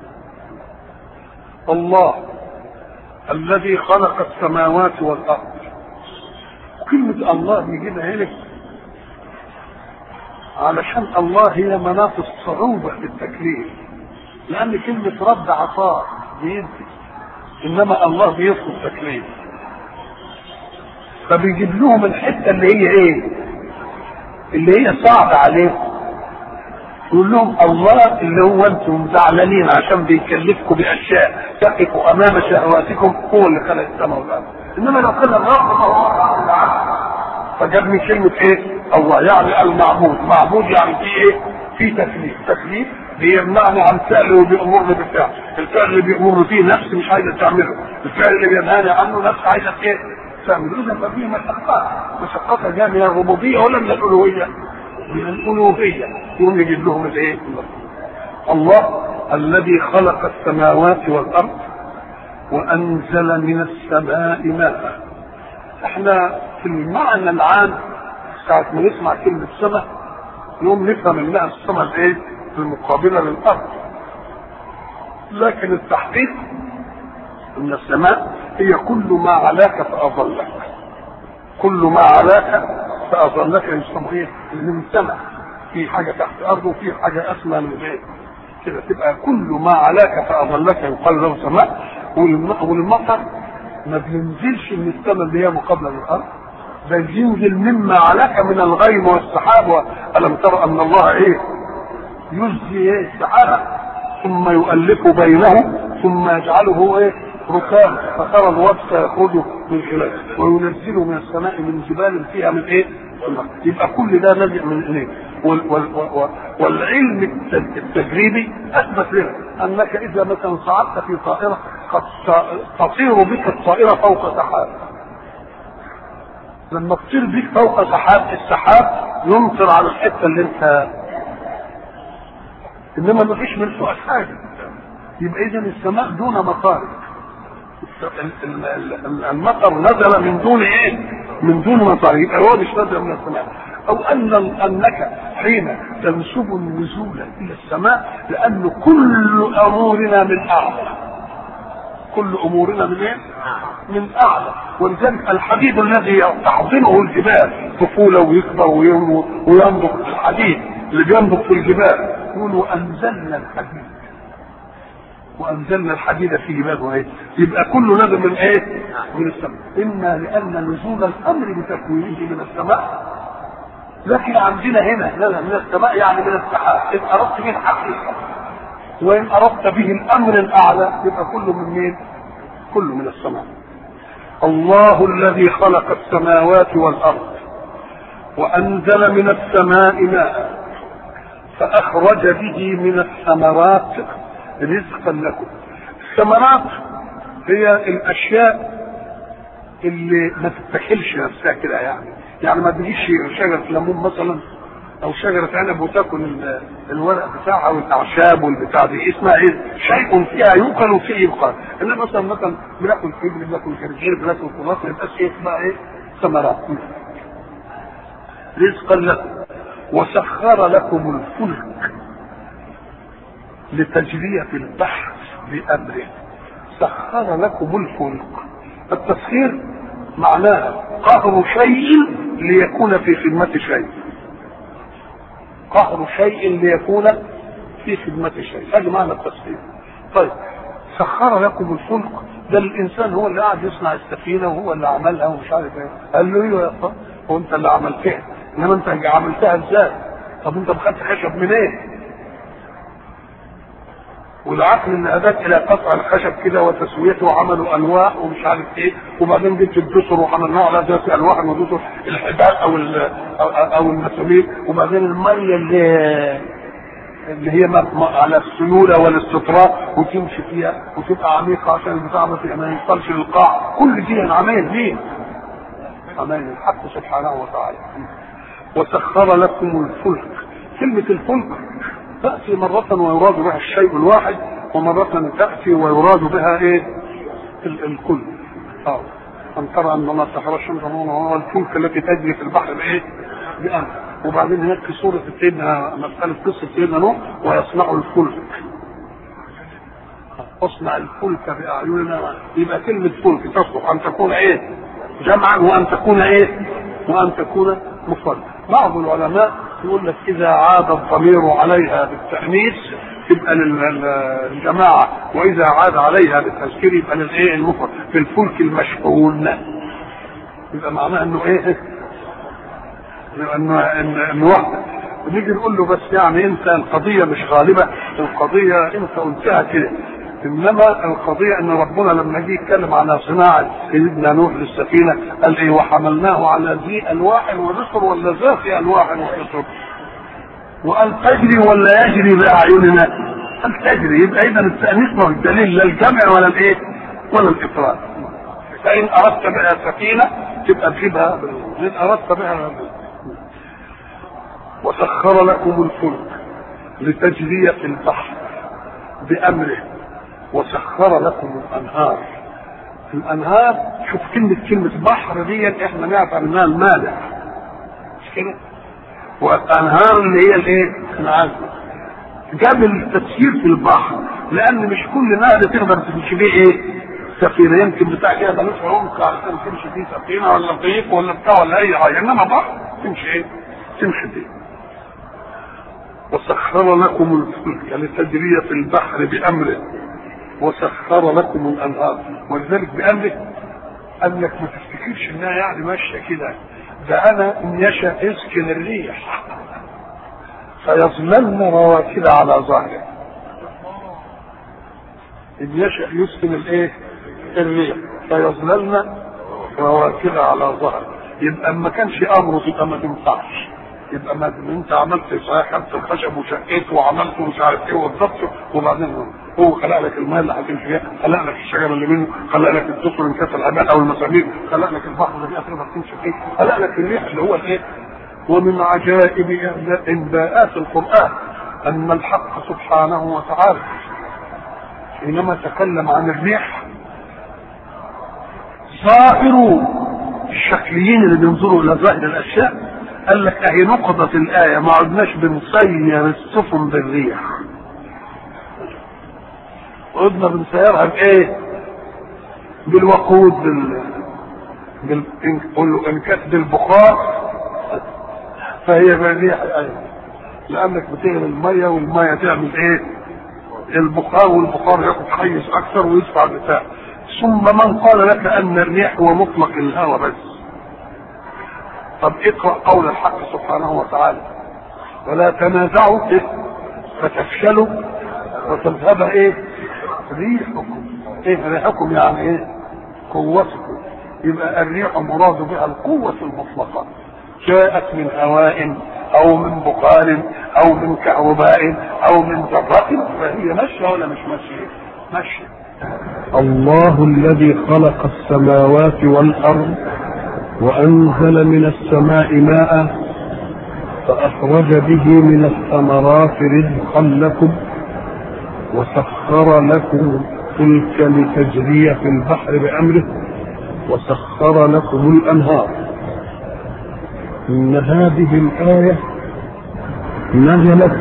الله الذي خلق السماوات والارض كلمة الله يجيبها هنا علشان الله هي مناط الصعوبة في التكليف لأن كلمة رب عطاء بيدي إنما الله بيطلب تكليف فبيجيب لهم الحتة اللي هي إيه؟ اللي هي صعبة عليهم يقول لهم الله اللي هو انتم زعلانين عشان بيكلفكم باشياء تقفوا امام شهواتكم هو اللي خلق السماء والارض انما لو كان الرب فهو فجاب من كلمه ايه؟ الله يعني المعبود معبود يعني في ايه؟ في تكليف تكليف بيمنعني عن فعل وبيأمرني بفعل الفعل اللي بيأمرني فيه نفسي مش عايزه تعمله الفعل اللي بينهاني عنه نفسي عايزه ايه؟ تعمله اذا ففيه مشقات مشقات جايه من الربوبيه ولا من الالوهيه؟ من الألوهية يقوم يجيب لهم الإيه؟ الله الذي خلق السماوات والأرض وأنزل من السماء ماء احنا في المعنى العام ساعة ما نسمع كلمة سماء يوم نفهم انها السماء الايه؟ المقابلة للأرض لكن التحقيق ان السماء هي كل ما علاك فأظلك كل ما علاك فأظلك يسمى ايه؟ من سماء في حاجة تحت الأرض وفي حاجة أسمى من ايه؟ كده تبقى كل ما علاك فأظلك يقال له سماء والمطر ما بينزلش من السماء اللي هي مقابلة للأرض بل ينزل مما علاك من الغيم والسحاب ألم ترى أن الله إيه؟ يزجي إيه السحاب ثم يؤلف بينه ثم يجعله إيه؟ ركام فترى الوبس يخرج من خلاله وينزل من السماء من جبال فيها من ايه؟ يبقى كل ده نازل من ايه؟ وال وال وال والعلم التجريبي اثبت لنا انك اذا مثلا صعدت في طائره قد تطير بك الطائره فوق سحاب لما تطير بك فوق سحاب السحاب يمطر على الحته اللي انت انما ما فيش من فوق حاجه يبقى اذا السماء دون مطارق المطر نزل من دون ايه؟ من دون مطر يبقى هو مش نزل من السماء او ان انك حين تنسب النزول الى السماء لان كل امورنا من اعلى كل امورنا من ايه؟ من اعلى ولذلك الحديد الذي تحضنه الجبال طفوله ويكبر وينضج الحديد اللي بينضج في الجبال يقولوا انزلنا الحديد وانزلنا الحديد في جبال ايه يبقى كله نازل من ايه من السماء اما لان نزول الامر بتكوينه من السماء لكن عندنا هنا هنا من السماء يعني من السحاب إن أردت به الحقيقة وإن أردت به الأمر الأعلى يبقى كله من مين؟ كله من السماء الله الذي خلق السماوات والأرض وأنزل من السماء ماء فأخرج به من الثمرات رزقا لكم الثمرات هي الأشياء اللي ما تتاكلش نفسها كده يعني يعني ما تجيش شجرة ليمون مثلا او شجرة عنب وتاكل الورق بتاعها والاعشاب والبتاع دي اسمها ايه؟ شيء فيها يؤكل وفيه يبقى انما مثلا مثلا بناكل كبر بناكل خرجير بناكل خلاص يبقى ايه اسمها ايه؟ ثمرات رزقا لكم وسخر لكم الفلك لتجرية البحر بأمره سخر لكم الفلك التسخير معناها قهر شيء ليكون في خدمة شيء قهر شيء ليكون في خدمة شيء هذا معنى التسخير طيب سخر لكم الفلك ده الانسان هو اللي قاعد يصنع السفينه وهو اللي عملها ومش عارف ايه قال له ايوه يا أخي هو انت اللي عملتها انما انت عملتها ازاي طب انت خدت خشب منين إيه؟ والعقل ان اداك الى قطع الخشب كده وتسويته وعملوا الواح ومش عارف ايه وبعدين جبت الدسر وعملناه على ذات الواح ودسر الحبال او او المسامير وبعدين الميه اللي اللي هي على السيوله والاستطراء وتمشي فيها وتبقى عميقه عشان البتاع ما يوصلش للقاع كل دي عمايل مين؟ عمايل الحق سبحانه وتعالى وسخر لكم الفلك كلمه الفلك تأتي مرة ويراد بها الشيء الواحد ومرة تأتي ويراد بها ايه؟ الكل. اه أن ترى أن الله سخر الشمس والفلك التي تجري في البحر بإيه؟ بأمر. وبعدين هناك في سورة سيدنا مسألة قصة سيدنا نوح ويصنع الفلك. اصنع الفلك بأعيننا يبقى كلمة فلك تصلح أن تكون إيه؟ جمعا وأن تكون إيه؟ وأن تكون مفردا. بعض العلماء يقول لك اذا عاد الضمير عليها بالتانيث يبقى للجماعه واذا عاد عليها بالتذكير يبقى للايه المفرد في الفلك المشحون يبقى معناه انه ايه؟ انه انه واحده ونيجي نقول له بس يعني انت القضيه مش غالبه القضيه انت قلتها كده انما القضيه ان ربنا لما جه يتكلم على صناعه سيدنا نوح للسفينه قال ايه وحملناه على ذي الواح ونصر ولا ذات الواح ونصر وقال تجري ولا يجري باعيننا قال تجري يبقى اذا التانيث ما هو الدليل لا الجمع ولا الايه ولا الافراد فان اردت بها سفينه تبقى تجيبها ان اردت بها وسخر لكم الفلك لتجري في البحر بامره وسخر لكم الانهار الانهار شوف كلمه كلمه بحر دي احنا نعرف انها المالح مش كده والانهار اللي هي الايه العذبه جاب التفسير في البحر لان مش كل نهر تقدر تمشي بيه ايه سفينه يمكن بتاع كده ملوش عمق عشان تمشي فيه سفينه ولا طريق ولا بتاع ولا اي حاجه انما بحر تمشي ايه تمشي فيه وسخر لكم الفلك لتجري في البحر بامره وسخر لكم الانهار ولذلك بامره قال لك ما تفتكرش انها يعني ماشيه كده ده انا ان يشاء يسكن الريح فيظللن رواكد على ظهره ان يشاء يسكن الايه الريح فيظللن رواكد على ظهره يبقى ما كانش امره تبقى ما تنفعش يبقى ما انت عملت صحيح خدت الخشب وشقيته وعملته مش عارف ايه وضبطه وبعدين هو خلق لك الماء اللي هتمشي فيها خلق لك الشجره اللي منه خلق لك الدكتور من كاس العباد او المسامير خلق لك البحر اللي فيه تقدر تمشي فيه خلق لك الريح اللي هو الايه ومن عجائب انباءات القران ان الحق سبحانه وتعالى حينما تكلم عن الريح ظاهر الشكليين اللي بينظروا الى ظاهر الاشياء قال لك اهي نقضت الايه ما عدناش بنسير السفن بالريح عدنا بنسيرها بايه بالوقود بال بال ان كانت بالبخار فهي بالريح ايضا لانك بتغلي الميه والميه تعمل ايه البخار والبخار ياخد حيز اكثر ويدفع البتاع ثم من قال لك ان الريح هو مطلق الهواء بس طب اقرا قول الحق سبحانه وتعالى ولا تنازعوا إيه؟ فتفشلوا وتذهب ايه ريحكم ايه ريحكم يعني ايه قوتكم يبقى الريح مراد بها القوة المطلقة جاءت من هواء او من بخار او من كهرباء او من ذرة فهي ماشية ولا مش ماشية ماشية الله الذي خلق السماوات والأرض وأنزل من السماء ماء فأخرج به من الثمرات رزقا لكم وسخر لكم الفلك لتجري في البحر بأمره وسخر لكم الأنهار إن هذه الآية نزلت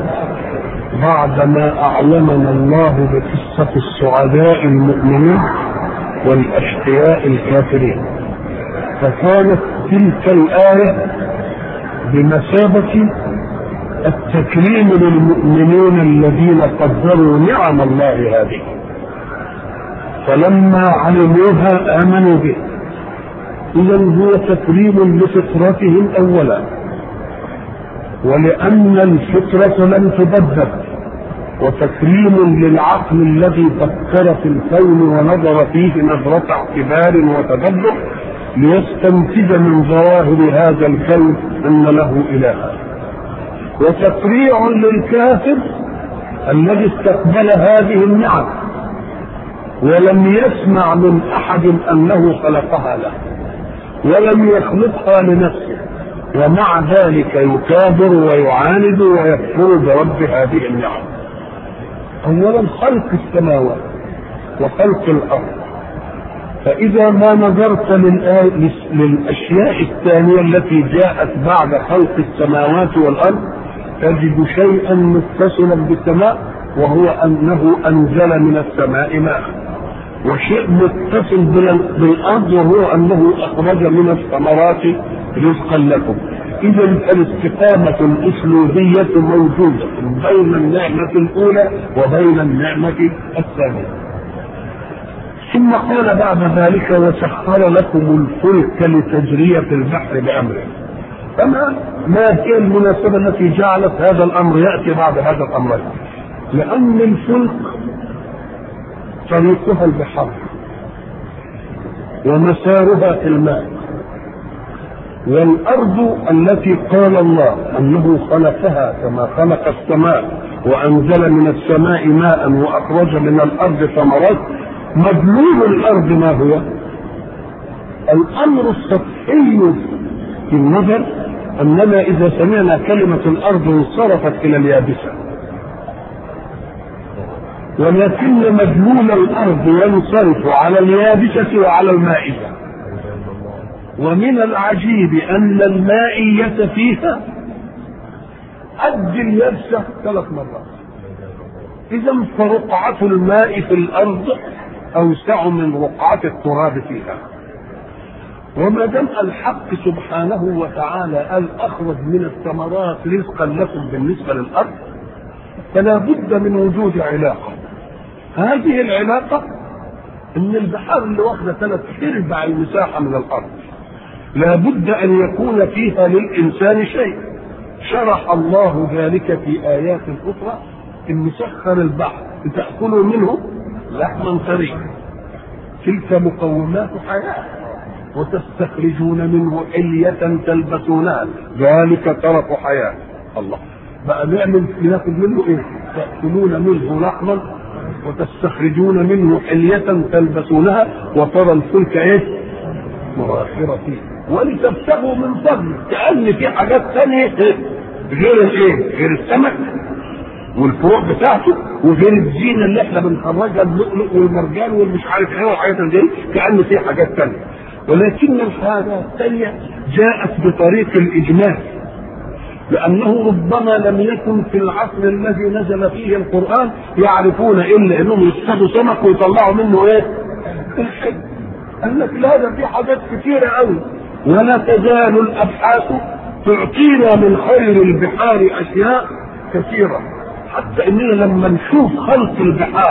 بعدما أعلمنا الله بقصة السعداء المؤمنين والأشقياء الكافرين فكانت تلك الآية بمثابة التكريم للمؤمنين الذين قدروا نعم الله هذه فلما علموها آمنوا به إذا هو تكريم لفطرتهم أولا ولأن الفطرة لم تبدل وتكريم للعقل الذي فكر في الكون ونظر فيه نظرة اعتبار وتدبر ليستنتج من ظواهر هذا الكون أن له إلها وتقريع للكافر الذي استقبل هذه النعم ولم يسمع من أحد أنه خلقها له ولم يخلقها لنفسه ومع ذلك يكابر ويعاند ويكفر برب هذه النعم اولا خلق السماوات وخلق الارض فاذا ما نظرت للاشياء الثانيه التي جاءت بعد خلق السماوات والارض تجد شيئا متصلا بالسماء وهو انه انزل من السماء ماء وشيء متصل بالارض وهو انه اخرج من الثمرات رزقا لكم اذا فالاستقامه الاسلوبيه موجوده بين النعمه الاولى وبين النعمه الثانيه ثم قال بعد ذلك وسخر لكم الفلك لتجري في البحر بامره فما ما هي المناسبه التي جعلت هذا الامر ياتي بعد هذا الامر لان الفلك طريقها البحر ومسارها في الماء والأرض التي قال الله أنه خلقها كما خلق السماء وأنزل من السماء ماء وأخرج من الأرض ثمرات مدلول الأرض ما هو؟ الأمر السطحي في النظر أننا إذا سمعنا كلمة الأرض انصرفت إلى اليابسة ولكن مدلول الارض ينصرف على اليابسه وعلى المائده ومن العجيب ان المائيه فيها قد اليابسه ثلاث مرات اذا فرقعه الماء في الارض اوسع من رقعه التراب فيها وما دام الحق سبحانه وتعالى قال اخرج من الثمرات رزقا لكم بالنسبه للارض فلا بد من وجود علاقه هذه العلاقة ان البحار اللي واخدة ثلاث ارباع المساحة من الارض لابد ان يكون فيها للانسان شيء شرح الله ذلك في ايات اخرى ان سخر البحر لتأكلوا منه لحما طريا تلك مقومات حياة وتستخرجون منه حلية تلبسونها ذلك طرف حياة الله بقى نعمل ناخذ منه ايه؟ تأكلون منه لحما وتستخرجون منه حلية تلبسونها وترى الفلك ايه؟ مراخرة فيه ولتبتغوا من فضله كأن في حاجات ثانية غير الايه؟ غير السمك والفروع بتاعته وغير الزينة اللي احنا بنخرجها اللؤلؤ والمرجان والمش عارف ايه وحاجات دي كأن في حاجات ثانية ولكن الحاجة الثانية جاءت بطريق الإجمال لأنه ربما لم يكن في العصر الذي نزل فيه القرآن يعرفون إلا أنهم يصطادوا سمك ويطلعوا منه إيه؟ الحج قال لك لا ده في حاجات كثيرة قوي ولا تزال الأبحاث تعطينا من خير البحار أشياء كثيرة حتى إننا لما نشوف خلق البحار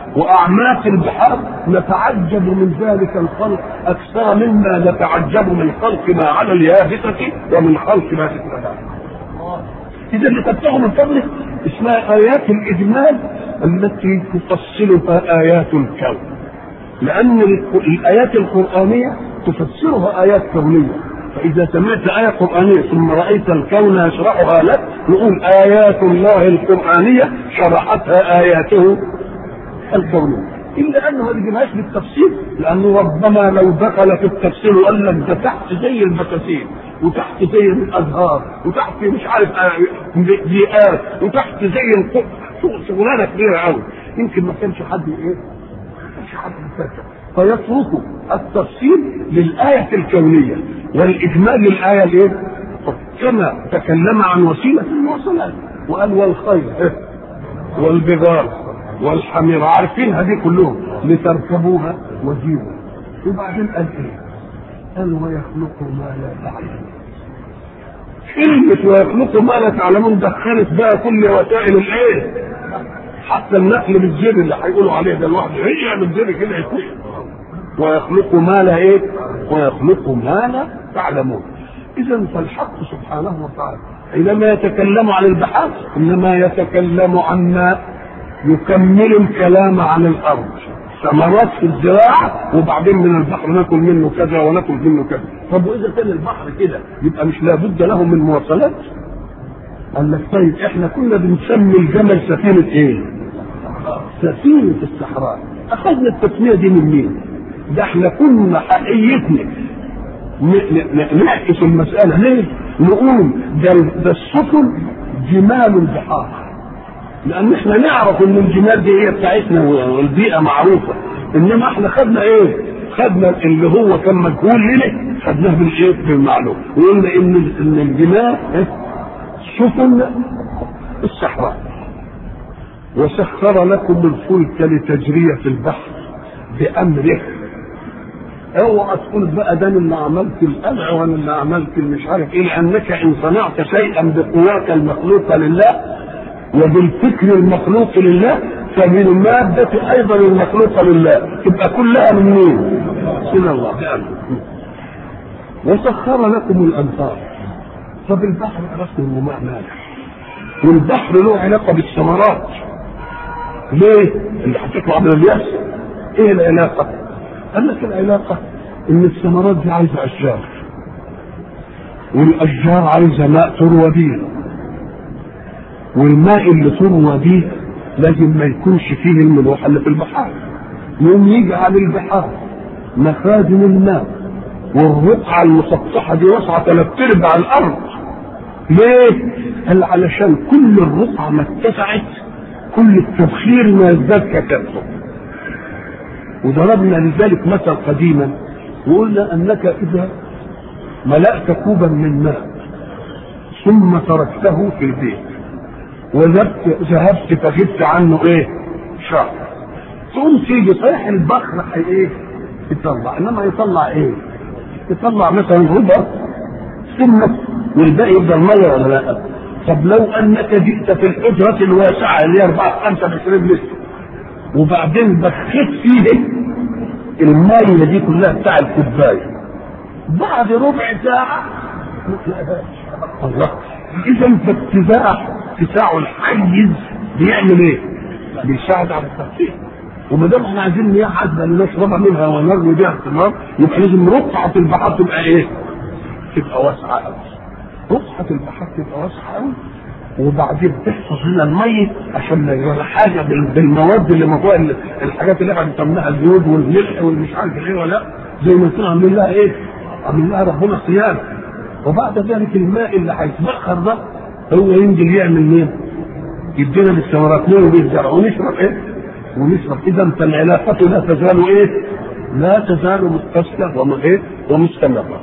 واعماق البحار نتعجب من ذلك الخلق اكثر مما نتعجب من خلق ما على اليابسه ومن خلق ما في السماء. اذا اللي تبتغوا من فضله اسمها ايات الاجمال التي تفصلها ايات الكون. لان الايات القرانيه تفسرها ايات كونيه. فإذا سمعت آية قرآنية ثم رأيت الكون يشرحها لك نقول آيات الله القرآنية شرحتها آياته الكونية إلا أنه ما بيجيبهاش بالتفصيل لأنه ربما لو دخل في التفصيل وقال لك ده تحت زي البساتين وتحت زي الأزهار وتحت مش عارف بيئات وتحت زي القطب شغلانة كبيرة قوي يمكن ما كانش حد إيه؟ ما كانش حد يفكر فيترك التفصيل للآية الكونية والإجمال للآية الإيه؟ كما تكلم عن وسيلة المواصلات وقال والخيل والبغال والحمير عارفينها دي كلهم لتركبوها وزينة وبعدين قال ايه؟ قال ويخلق ما لا تعلمون كلمة ويخلق ما لا تعلمون دخلت بقى كل وسائل الايه؟ حتى النقل بالزر اللي هيقولوا عليه ده لوحده هي يعمل زر كده يكون ويخلق ما لا ايه؟ ويخلق ما لا تعلمون اذا فالحق سبحانه وتعالى حينما يتكلم عن البحار انما يتكلم عن ماء يكمل الكلام عن الارض ثمرات في الزراعه وبعدين من البحر ناكل منه كذا وناكل منه كذا طب واذا كان البحر كده يبقى مش لابد له من مواصلات قال لك طيب احنا كنا بنسمي الجمل سفينه ايه سفينه الصحراء اخذنا التسميه دي من مين ده احنا كنا حقيقتنا نعكس المسألة ليه؟ نقول ده, ده السفن جمال البحار لأن احنا نعرف إن الجمال دي هي بتاعتنا والبيئة معروفة إنما احنا خدنا إيه؟ خدنا اللي هو كان مجهول لنا خدناه بالإيه؟ بالمعلوم وقلنا إن إن الجمال إيه؟ سفن الصحراء وسخر لكم الفلك لتجري في البحر بأمره اوعى تقول بقى ده اللي عملت القلع وانا اللي عملت مش عارف ايه لانك ان صنعت شيئا بقواك المخلوقه لله وبالفكر المخلوق لله فمن المادة أيضا المخلوقة لله تبقى كلها من مين؟ من الله وسخر لكم الأنهار طب البحر عرفنا إنه ماء مالح والبحر له علاقة بالثمرات ليه؟ اللي هتطلع من اليأس إيه العلاقة؟ قال لك العلاقة إن الثمرات دي عايزة أشجار والأشجار عايزة ماء تروى بيه والماء اللي تروى بيه لازم ما يكونش فيه الملوحة اللي في البحار يوم يجعل البحار مخازن الماء والرقعة المسطحة دي واسعة ثلاث أرباع الأرض ليه؟ قال علشان كل الرقعة ما اتسعت كل التبخير ما يزداد كثافته وضربنا لذلك مثل قديما وقلنا انك اذا ملأت كوبا من ماء ثم تركته في البيت وذهبت ذهبت فجبت عنه ايه؟ شهر تقوم تيجي صحيح البخر حي ايه؟ يطلع انما يطلع ايه؟ يطلع مثلا ربع ثم والباقي يفضل ميه ولا لا؟ طب لو انك جئت في الحجره الواسعه اللي هي 4 25 لتر وبعدين بخيت فيه المية دي كلها بتاع الكوباية بعد ربع ساعة ما تلاقيهاش الله إذا فاتساع اتساع الحيز بيعمل إيه؟ بيساعد على التخفيف وما دام احنا عايزين مياه عذبة نشربها منها ونرمي بيها الثمار يبقى لازم رقعة البحر تبقى إيه؟ تبقى واسعة قوي رقعة البحر تبقى واسعة قوي وبعدين تحفظ لنا المية عشان ما يجرى حاجة بالمواد اللي موضوع الحاجات اللي احنا بنسميها اليود والملح والمش عارف ايه ولا زي ما يكون عاملين لها ايه؟ عاملين لها ربنا صيام وبعد ذلك الماء اللي هيتبخر ده هو ينزل يعمل ايه؟ يدينا للثمرات ليه وبالزرع ونشرب ايه؟ ونشرب اذا فالعلاقة لا تزال ايه؟ لا تزال متصلة وم ايه؟ ومستمرة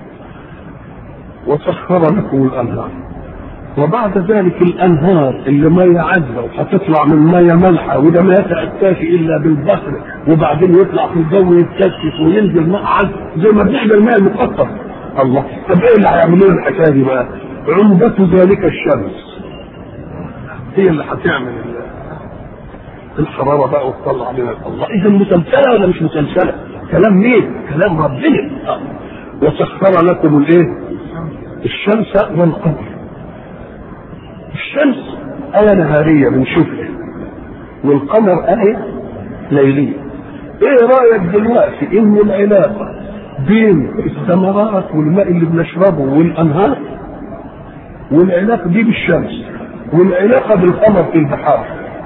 وسخر لكم الانهار وبعد ذلك الانهار اللي ميه عذبه وهتطلع من ميه مالحه وده ما يتاتاش الا بالبحر وبعدين يطلع في الجو يتكشف وينزل ماء عذب زي ما بنعمل الماء المقطر الله طب ايه اللي هيعملوه الحكايه دي بقى؟ عمدة ذلك الشمس هي اللي هتعمل الحراره بقى وتطلع من الله اذا مسلسله ولا مش مسلسله؟ كلام مين؟ كلام ربنا آه. وسخر لكم الايه؟ الشمس والقمر الشمس آية نهارية بنشوفها والقمر آية ليلية ايه رأيك دلوقتي ان العلاقة بين الثمرات والماء اللي بنشربه والانهار والعلاقة دي بالشمس والعلاقة بالقمر في البحار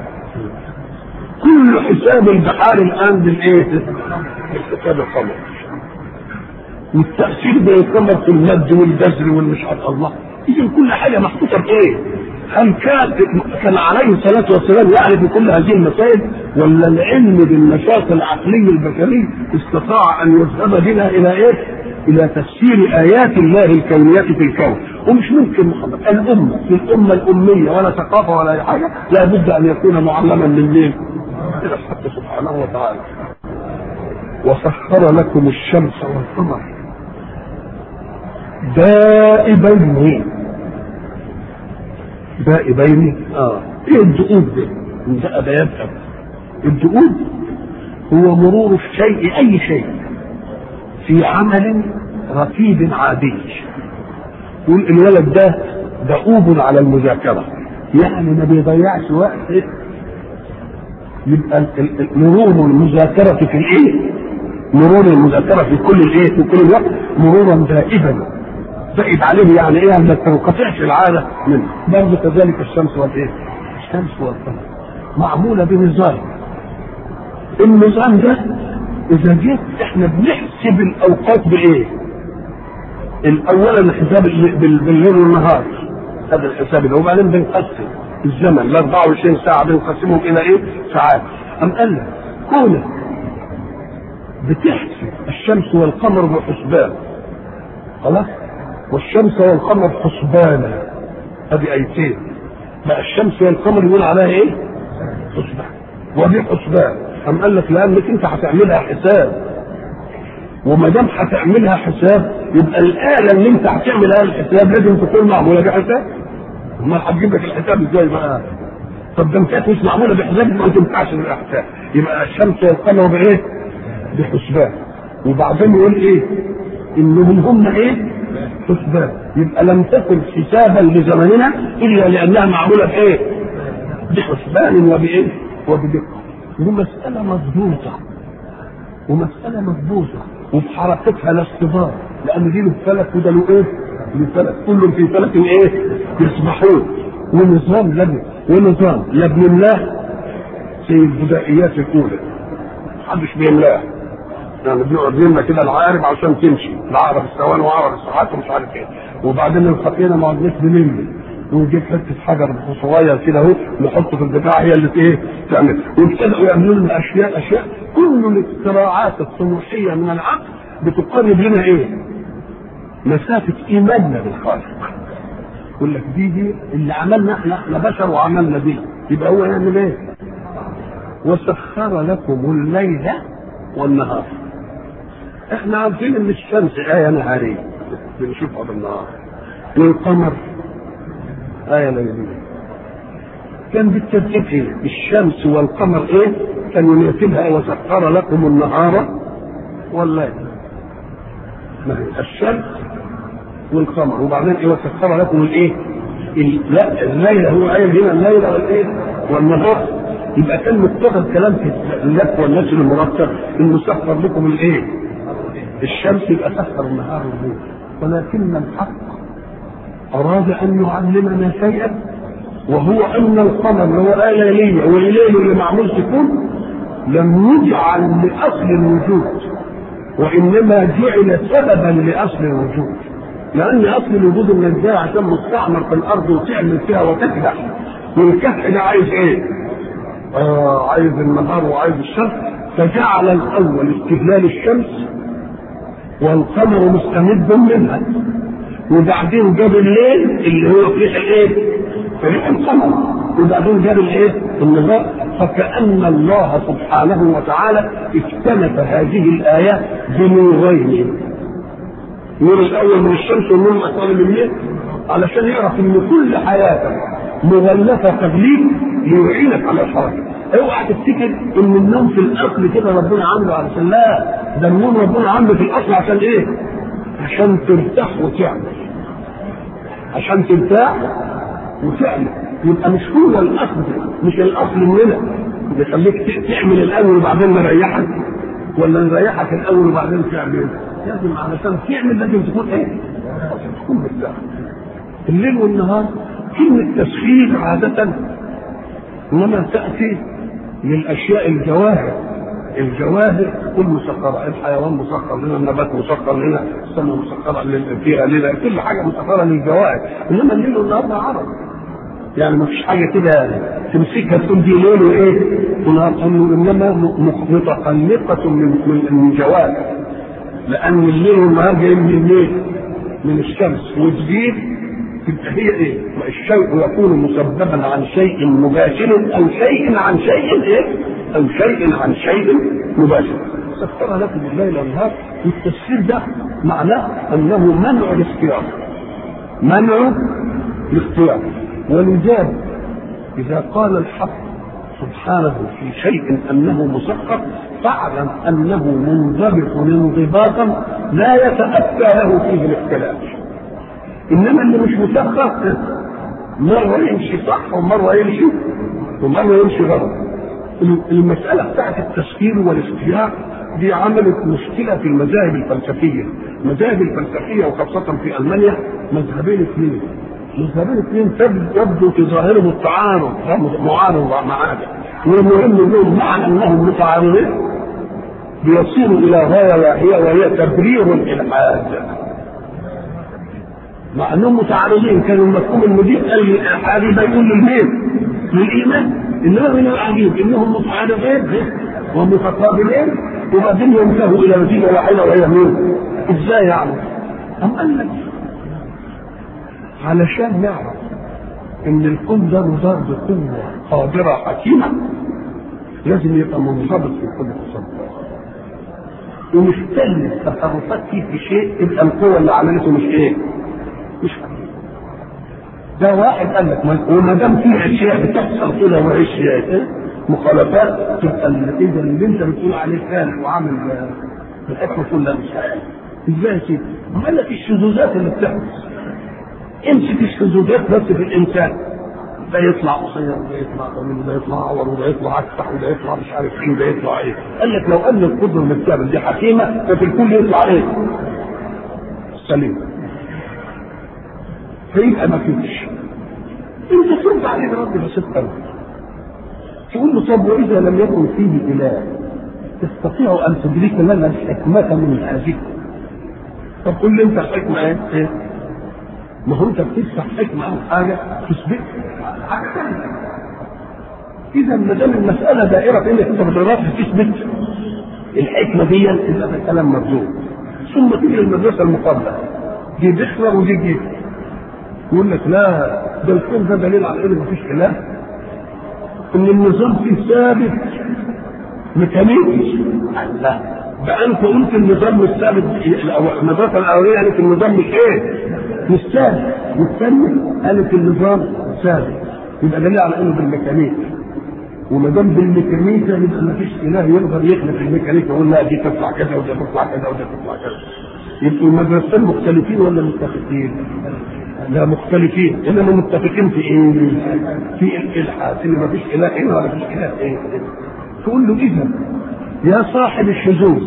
كل حساب البحار الان بالايه؟ بالحساب القمر والتأثير بيتكمل في المد والجزر والمش عارف الله إذا كل حاجة محطوطة بإيه؟ هل كان كان عليه الصلاة والسلام يعرف كل هذه المسائل ولا العلم بالنشاط العقلي البشري استطاع أن يذهب بنا إلى إيه؟ إلى تفسير آيات الله الكونية في الكون ومش ممكن محمد الأمة في الأمة الأمية ولا ثقافة ولا أي حاجة لابد أن يكون معلما من مين؟ إلى الحق سبحانه وتعالى وسخر لكم الشمس والقمر دائبين دائبين اه ايه الدؤوب ده؟ ده بيفهم الدؤوب هو مرور الشيء اي شيء في عمل رتيب عادي يقول الولد ده دؤوب على المذاكرة يعني ما بيضيعش وقت يبقى مرور المذاكرة في الايه؟ مرور المذاكرة في كل الايه؟ في كل الوقت مرورا دائبا دائب عليه يعني ايه ما تنقطعش العادة منه برضه كذلك الشمس والايه؟ الشمس والقمر معمولة بنظام النظام ده اذا جيت احنا بنحسب الاوقات بايه؟ اولا الحساب بالليل والنهار هذا الحساب اللي وبعدين بنقسم الزمن ال 24 ساعة بنقسمهم إلى إيه؟ ساعات. أم قال لك كونك بتحسب الشمس والقمر بحسبان خلاص؟ والشمس والقمر حسبانا هذه آيتين بقى الشمس والقمر يقول عليها إيه؟ حسبان ودي حسبان أم قال لك لأنك أنت هتعملها حساب وما دام هتعملها حساب يبقى الآلة اللي أنت هتعمل لها الحساب لازم تكون معمولة بحساب امال هتجيب لك الحساب ازاي بقى؟ طب ده كانت مش معموله بحساب ما تنفعش بالاحساب يبقى الشمس والقمر بايه؟ بحسبان وبعدين يقول ايه؟ انهم هم ايه؟ حسبان يبقى لم تكن حسابا لزمننا الا لانها معموله بايه؟ بحسبان وبايه؟ وبدقه دي مساله مضبوطه ومساله مضبوطه وبحركتها لا اصطدام لان دي له فلك وده له ايه؟ له فلك كل في فلك ايه؟ يسمحون ونظام لبن ونظام لا بنملاه زي البدائيات الاولى محدش بيملاه يعني بنقعد لنا كده العقارب عشان تمشي العقرب الثواني وعقرب الساعات ومش عارف ايه وبعدين الخطينا ما عدناش بنملي ونجيب حته حجر صغير كده اهو نحطه في البتاع هي اللي ايه تعمل وابتدأوا يعملوا لنا اشياء اشياء كل الاختراعات الطموحيه من العقل بتقرب لنا ايه؟ مسافه ايماننا بالخالق يقول لك دي دي اللي عملنا احنا احنا بشر وعملنا دي يبقى هو يعمل ايه؟ وسخر لكم الليل والنهار احنا عارفين ان الشمس آية نهارية بنشوفها بالنهار والقمر آية ليلية كان بالترتيب ايه؟ الشمس والقمر ايه؟ كانوا يرتبها وسخر لكم النهار والليل ما هي الشمس والقمر وبعدين ايه وسخر لكم الايه؟ لا الليل هو قايل هنا الليل والايه؟ والنهار يبقى كان مقتضى الكلام في اللف والنسل المرتب انه سخر لكم الايه؟ الشمس يبقى سخر النهار والليل ولكن الحق اراد ان يعلمنا شيئا وهو ان القمر اللي هو آية ليلية والليل اللي معمول سكون لم يجعل لاصل الوجود وانما جعل سببا لاصل الوجود لان اصل الوجود انك جاي عشان مستعمر في الارض وتعمل فيها وتكدح والكدح ده عايز ايه؟ آه عايز النهار وعايز الشمس فجعل الاول استهلال الشمس والقمر مستمد منها وبعدين جاب الليل اللي هو فيه الايه؟ فريق القمر وبعدين جاب الايه؟ النهار فكأن الله سبحانه وتعالى اكتنف هذه الآيات بنورين النور الأول من الشمس والنور الثاني من الليل علشان يعرف ان كل حياتك مغلفة تغليف ليعينك على الحركة اوعى تفتكر ان النوم في الاصل كده ربنا عامله علشان لا ده النوم ربنا عامله في الاصل عشان ايه؟ عشان ترتاح وتعمل عشان ترتاح وتعمل يبقى مش هو الاصل مش الاصل مننا بيخليك تعمل الاول وبعدين نريحك ولا نريحك الاول وبعدين تعمل لازم علشان تعمل لازم تكون ايه؟ تكون مرتاح الليل والنهار كلمة تسخير عادة انما تأتي للاشياء الجواهر الجواهر كل مسخرة الحيوان مسخر لنا النبات مسخر لنا السماء مسخرة فيها لنا كل حاجة مسخرة للجواهر انما الليل والنهار ده عرض يعني ما فيش حاجة كده تمسكها تقول دي ليل وايه ونهار انما متخلقة من من من جواهر لان الليل والنهار جايين من الليل من الشمس وتجيب تبقى هي ايه؟ الشيء يكون مسببا عن شيء مباشر او شيء عن شيء ايه؟ او شيء عن شيء مباشر. سخر لكم الليل والنهار والتفسير ده معناه انه منع الاختيار. منع الاختيار ولذلك اذا قال الحق سبحانه في شيء انه مسخر فاعلم انه منضبط انضباطا لا يتاتى له فيه الاختلاف. انما اللي مش مسخر مره يمشي صح ومره يمشي ومره يمشي غلط المساله بتاعت التسخير والاختيار دي عملت مشكله في المذاهب الفلسفيه المذاهب الفلسفيه وخاصه في المانيا مذهبين اثنين مذهبين اثنين يبدو في ظاهرهم التعارض معارض مع هذا والمهم انهم مع انهم متعارضين بيصيروا الى غايه واحده وهي تبرير الالحاد مع انهم متعارضين كانوا المفهوم المدير قال لي الحديث يقول للمين؟ للايمان انما من العجيب انهم متعارضين ومتقابلين وبعدين ينتهوا الى نتيجه واحده وهي مين؟ ازاي يعني؟ أم قال لك علشان نعرف ان الكون ده مدار بقوه قادره حكيمه لازم يبقى منضبط في كل تصرف ومش كل التصرفات فيه في شيء يبقى القوه اللي عملته مش ايه؟ مش ده واحد قال لك وما دام في اشياء بتحصل كده واشياء مخالفات تبقى النتيجه اللي انت بتقول عليه خالق وعامل الحكمه كلها مش ازاي كده؟ قال لك الشذوذات اللي بتحصل امسك الشذوذات بس في الانسان ده يطلع قصير وده يطلع طويل وده يطلع عور وده يطلع اكفح وده يطلع مش عارف ايه وده يطلع ايه قال لك لو ان القدره اللي بتعمل دي حكيمه ففي الكل يطلع ايه؟ سليم فيبقى ما فيش انت ترد عليه برد بسيط قوي تقول له طب واذا لم يكن فيه اله تستطيع ان تدرك لنا الحكمه من هذه طب قول لي انت الحكمه ايه؟ ايه؟ ما هو انت بتفتح حكمه او حاجه تثبت حاجه ثانيه اذا ما دام المساله دائره في انك انت بتقدرش تثبت الحكمه دي يبقى ده كلام مردود ثم تيجي المدرسه المقابله دي بيحضر ودي تجيب يقول لك لا ده الكون ده دليل على ان مفيش اله ان النظام فيه ثابت ميكانيكي لا ده انت قلت النظام مش ثابت المدرسه الاوليه قالت النظام مش ايه؟ مش ثابت والثانيه قالت النظام ثابت يبقى دليل على انه بالميكانيك وما دام بالميكانيكا يبقى ما فيش اله يقدر يخلق الميكانيكا يقول لا دي تطلع كذا وده تطلع كذا وده تطلع كذا يبقوا المدرستين مختلفين ولا متفقين؟ لا مختلفين انما متفقين في ايه؟ في الالحاد ان ما فيش اله هنا ولا فيش اله ايه؟ تقول له اذا يا صاحب الشذوذ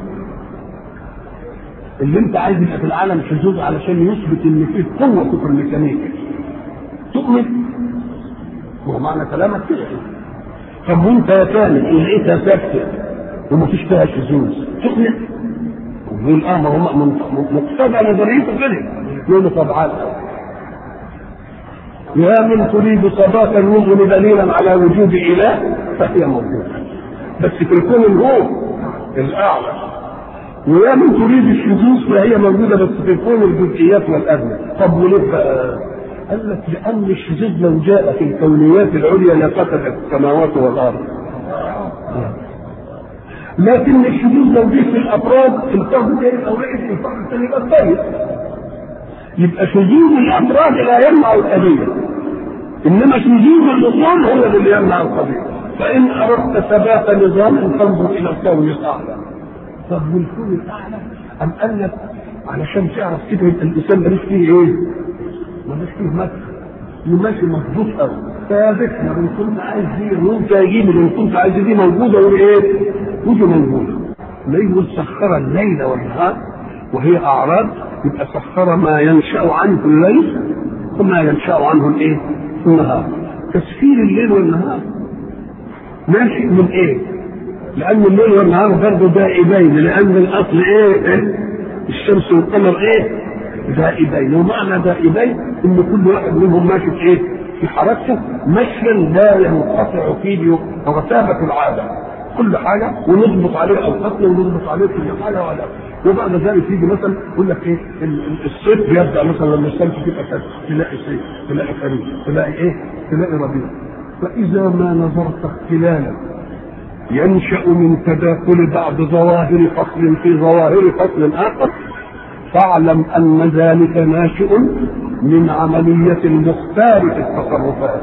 اللي انت عايز يبقى في العالم شذوذ علشان يثبت ان فيه قوه كفر الميكانيكا تؤمن هو معنى كلامك كده طب وانت يا ثاني لقيتها ثابته ومفيش فيها شذوذ تؤمن يقول اه ما هو مقتضى نظريته كده يقول له طب عاد يا من تريد صداقة يوجد دليلا على وجود إله فهي موجودة بس في الكون الهو الأعلى ويا من تريد الشذوذ فهي موجودة بس في الكون الجزئيات والأدنى طب وليه بقى؟ قال لك لأن الشذوذ لو جاء في الكونيات العليا لقتلت السماوات والأرض لكن الشذوذ لو جه في الأفراد في الفرد الثاني أو لقيت في الفرد الثاني يبقى كويس يبقى شذوذ الافراد لا يمنع القضيه انما شذوذ الاصول هو اللي يمنع القضيه فان اردت ثبات نظام فانظر الى الكون الاعلى طب والكون الاعلى ام قال لك علشان تعرف كده الانسان ماليش فيه ايه؟ ماليش فيه مكر وماشي مظبوط قوي ثابت لو كنت عايز دي وانت يجيب لو كنت عايز دي موجوده وايه؟ ودي موجوده ليه سخر الليل والنهار وهي اعراض يبقى سخر ما ينشا عنه الليل وما ينشا عنه الايه؟ النهار تسخير الليل والنهار ناشئ من ايه؟ لان الليل والنهار برضه دائبين لان الاصل ايه؟ إيه؟ الشمس والقمر ايه؟ دائبين ومعنى دائبين ان كل واحد منهم ماشي في ايه؟ في حركته مشيا لا ينقطع فيه رتابة العادة كل حاجة ونضبط عليه اوقاتنا ونضبط عليه كل حاجة ولا وبعد ذلك يجي مثلا يقول لك ايه الصيف بيبدا مثلا لما الشمس تبقى كذا تلاقي صيف تلاقي خريف تلاقي ايه؟ تلاقي ربيع فاذا ما نظرت اختلالا ينشا من تداخل بعض ظواهر فصل في ظواهر فصل اخر فاعلم ان ذلك ناشئ من عملية المختار في التصرفات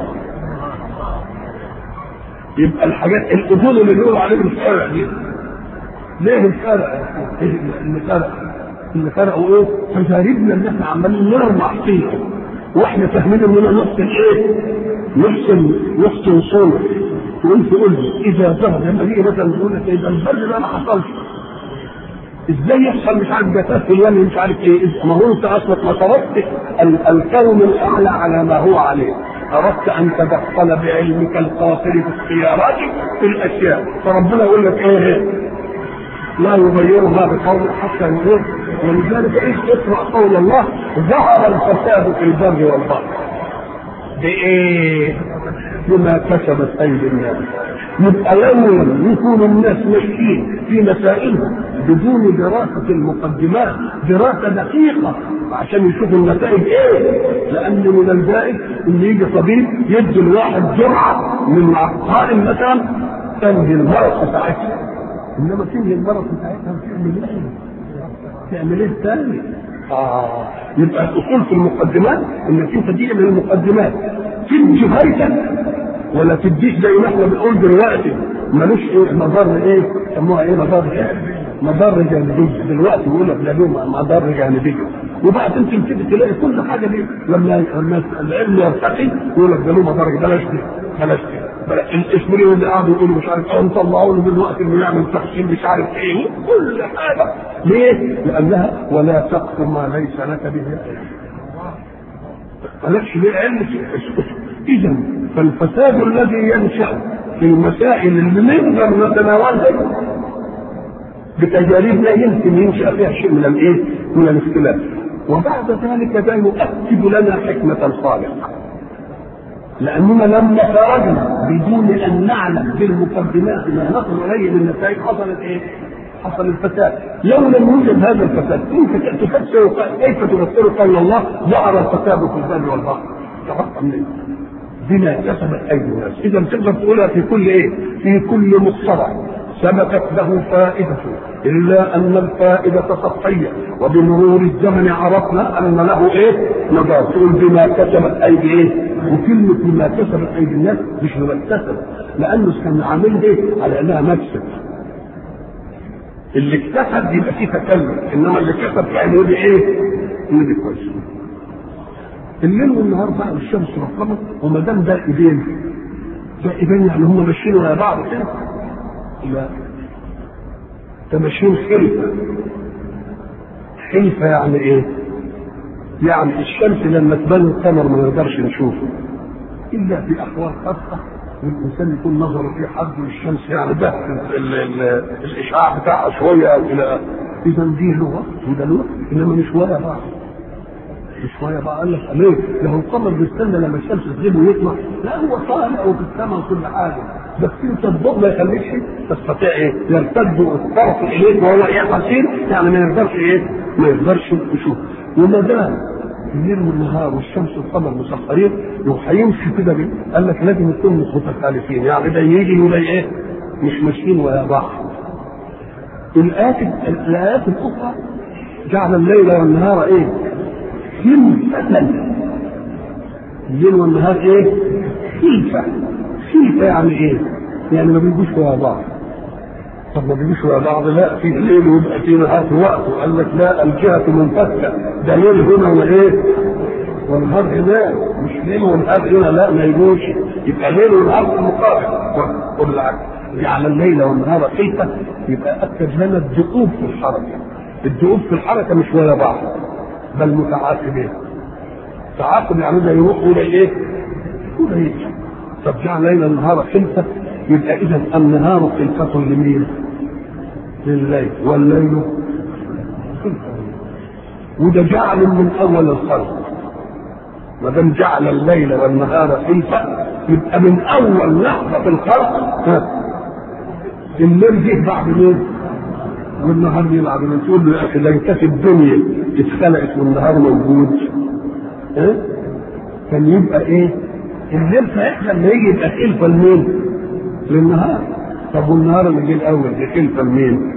يبقى الحاجات الاصول اللي بيقولوا عليه الشرع دي ليه الشرع؟ اللي فرق اللي فرقوا ايه؟ تجاربنا ان احنا عمالين نرمح فيه واحنا فاهمين اننا نحسن ايه؟ نحسن نحسن صنع تقول تقول لي اذا ذهب لما يجي مثلا تقول لك ايه ده البر ده ما حصلش ازاي يحصل مش عارف جفاف في اليمن مش عارف ايه ما هو انت اصلك ما طلبت الكون الاعلى على ما هو عليه اردت ان تدخل بعلمك القاصر في اختيارات في الاشياء فربنا يقول لك ايه لا يغيرها بقول حتى يغير ولذلك ايش اقرا قول الله ظهر الفساد في البر والبحر بايه؟ بما كسبت ايدي الناس يبقى يوم يكون الناس ماشيين في مسائلهم بدون دراسة المقدمات دراسة دقيقة عشان يشوفوا النتائج ايه لأن من الجائز إن يجي طبيب يدي الواحد جرعة من عقائم مثلا تنهي المرض بتاعتها إنما تنهي المرض بتاعتها وتعمل ايه؟ تعمل ايه تاني؟ آه يبقى الأصول في المقدمات إنك أنت دي من المقدمات تدي فايدة ولا تديش زي ما احنا بنقول دلوقتي ملوش ايه مضار ايه سموها ايه مضار ايه مضار جانبيه دلوقتي بيقول لك لا له مضار جانبيه وبعدين تبتدي تلاقي كل حاجه دي لما لما العلم يرتقي يقول لك ده له مضار بلاش دي بلاش دي الاسمرين اللي قعدوا يقولوا مش عارف اه طلعوا له دلوقتي انه يعمل تحسين مش عارف ايه كل حاجه ليه؟ لانها ولا تقف ما ليس لك به علم مالكش ليه علم اذا فالفساد الذي ينشا في المسائل اللي نقدر نتناولها بتجاربنا يمكن ينشا فيها شيء من الايه؟ من الاختلاف وبعد ذلك ده يؤكد لنا حكمة الخالق لأننا لما خرجنا بدون أن نعلم بالمقدمات ما نصل إليه من النتائج حصلت إيه؟ حصل الفساد لو لم يوجد هذا الفساد كيف تفسر كيف تفسر قول الله ظهر الفساد في البر والبحر تحط منين بما كسبت ايدي الناس اذا تقدر تقولها في كل ايه في كل مصطلح سبقت له فائدة إلا أن الفائدة سطحية وبمرور الزمن عرفنا أن له إيه؟ نظر تقول بما كسبت أيدي إيه؟ وكلمة بما كسبت أيدي الناس مش بما اكتسب لأنه كان عامل إيه؟ على أنها مكسب اللي اكتسب يبقى فيه تكلم انما اللي كسب يعني يقول ايه؟ يقول كويس الليل والنهار بقى والشمس والقمر وما دام ده ايدين ده ايدين يعني هم ماشيين ورا بعض كده لا ده ماشيين خلفه خلفه يعني ايه؟ يعني الشمس لما تبان القمر ما نقدرش نشوفه الا في احوال خاصه والانسان يكون نظره في حد والشمس يعني ده الاشعاع بتاعها شويه او الى اذا دي له وقت وده له وقت انما مش ولا بعض مش ولا بعض قال لك ليه؟ لو القمر بيستنى لما الشمس تغيب ويطلع لا هو طالع وفي السماء وكل حاجه بس انت الضوء ما يخليكش تستطيع ايه؟ يرتد الطرف اليك وهو ايه قصير يعني ما يقدرش ايه؟ ما يقدرش يشوف وما دام الليل والنهار والشمس والقمر مسخرين وهيمشي كده بيه. قال لك لازم يكونوا متخالفين يعني ده يجي وده ايه مش ماشيين ويا بعض الآيات الآيات الأخرى جعل الليل والنهار ايه؟ خلفة الليل والنهار ايه؟ خلفة خلفة يعني ايه؟ يعني ما بيجوش ورا بعض طب ما بيجوش ورا بعض لا في ليل ويبقى في نهار في وقت وقال لك لا الجهة منفكة ده ليل هنا وايه والنهار هناك مش ليل ونهار هنا لا ما يجوش يبقى ليل ونهار في المقابل والعكس جعل الليل والنهار خلفة يبقى أكد لنا الدؤوب في الحركة الدؤوب في الحركة مش ورا بعض بل متعاقبين تعاقب يعني ده يروح ولا ايه؟ ولا يجي طب جعل ليل النهار خلفة يبقى إذا النهار خلفة لمين؟ لليل والليل خلفة وده جعل من أول الخلق ما دام جعل الليل والنهار خلفة يبقى من أول لحظة في الخلق ها الليل جه بعد مين؟ والنهار جه بعد مين؟ تقول له يا أخي ده كانت الدنيا اتخلقت والنهار موجود ها؟ كان يبقى إيه؟ الليل صحيح لما يجي يبقى خلفة لمين؟ للنهار طب والنهار اللي جه الأول دي خلفة لمين؟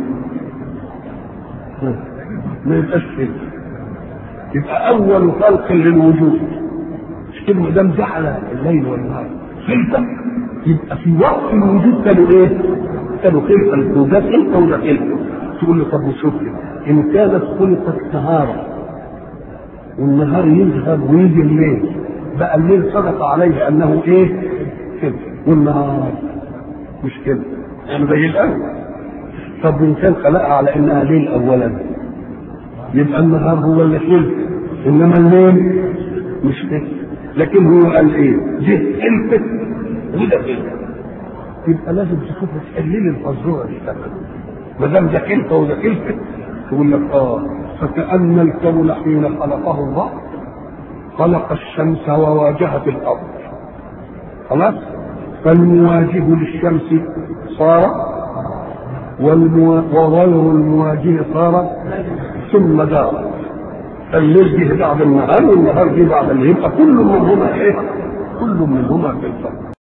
ما يبقاش خلفة يبقى أول خلق للوجود مش كده ما دام جعل الليل والنهار خلفة يبقى في وقت الوجود كانوا ايه؟ كانوا خلفة وده خلفة وده خلفة تقول له طب وشوف إن كانت خلقت نهارا والنهار يذهب ويجي الليل بقى الليل صدق عليه أنه إيه؟ كده والنهار مش كده يعني زي الأول طب إن كان خلقها على إنها ليل أولا يبقى النهار هو اللي خلق إنما الليل مش كده لكن هو قال ايه؟ جه خلفت وده خلفت يبقى لازم تشوف تحليل الفزوره دي ما دام ده خلفه وده خلفت تقول لك اه فكأن الكون حين خلقه الله خلق الشمس وواجهت الأرض خلاص فالمواجه للشمس صار والمو... وغير المواجه صار ثم دار الليل جه بعد النهار والنهار جه بعد الليل يبقى كل منهما ايه؟ كل منهما في الفرق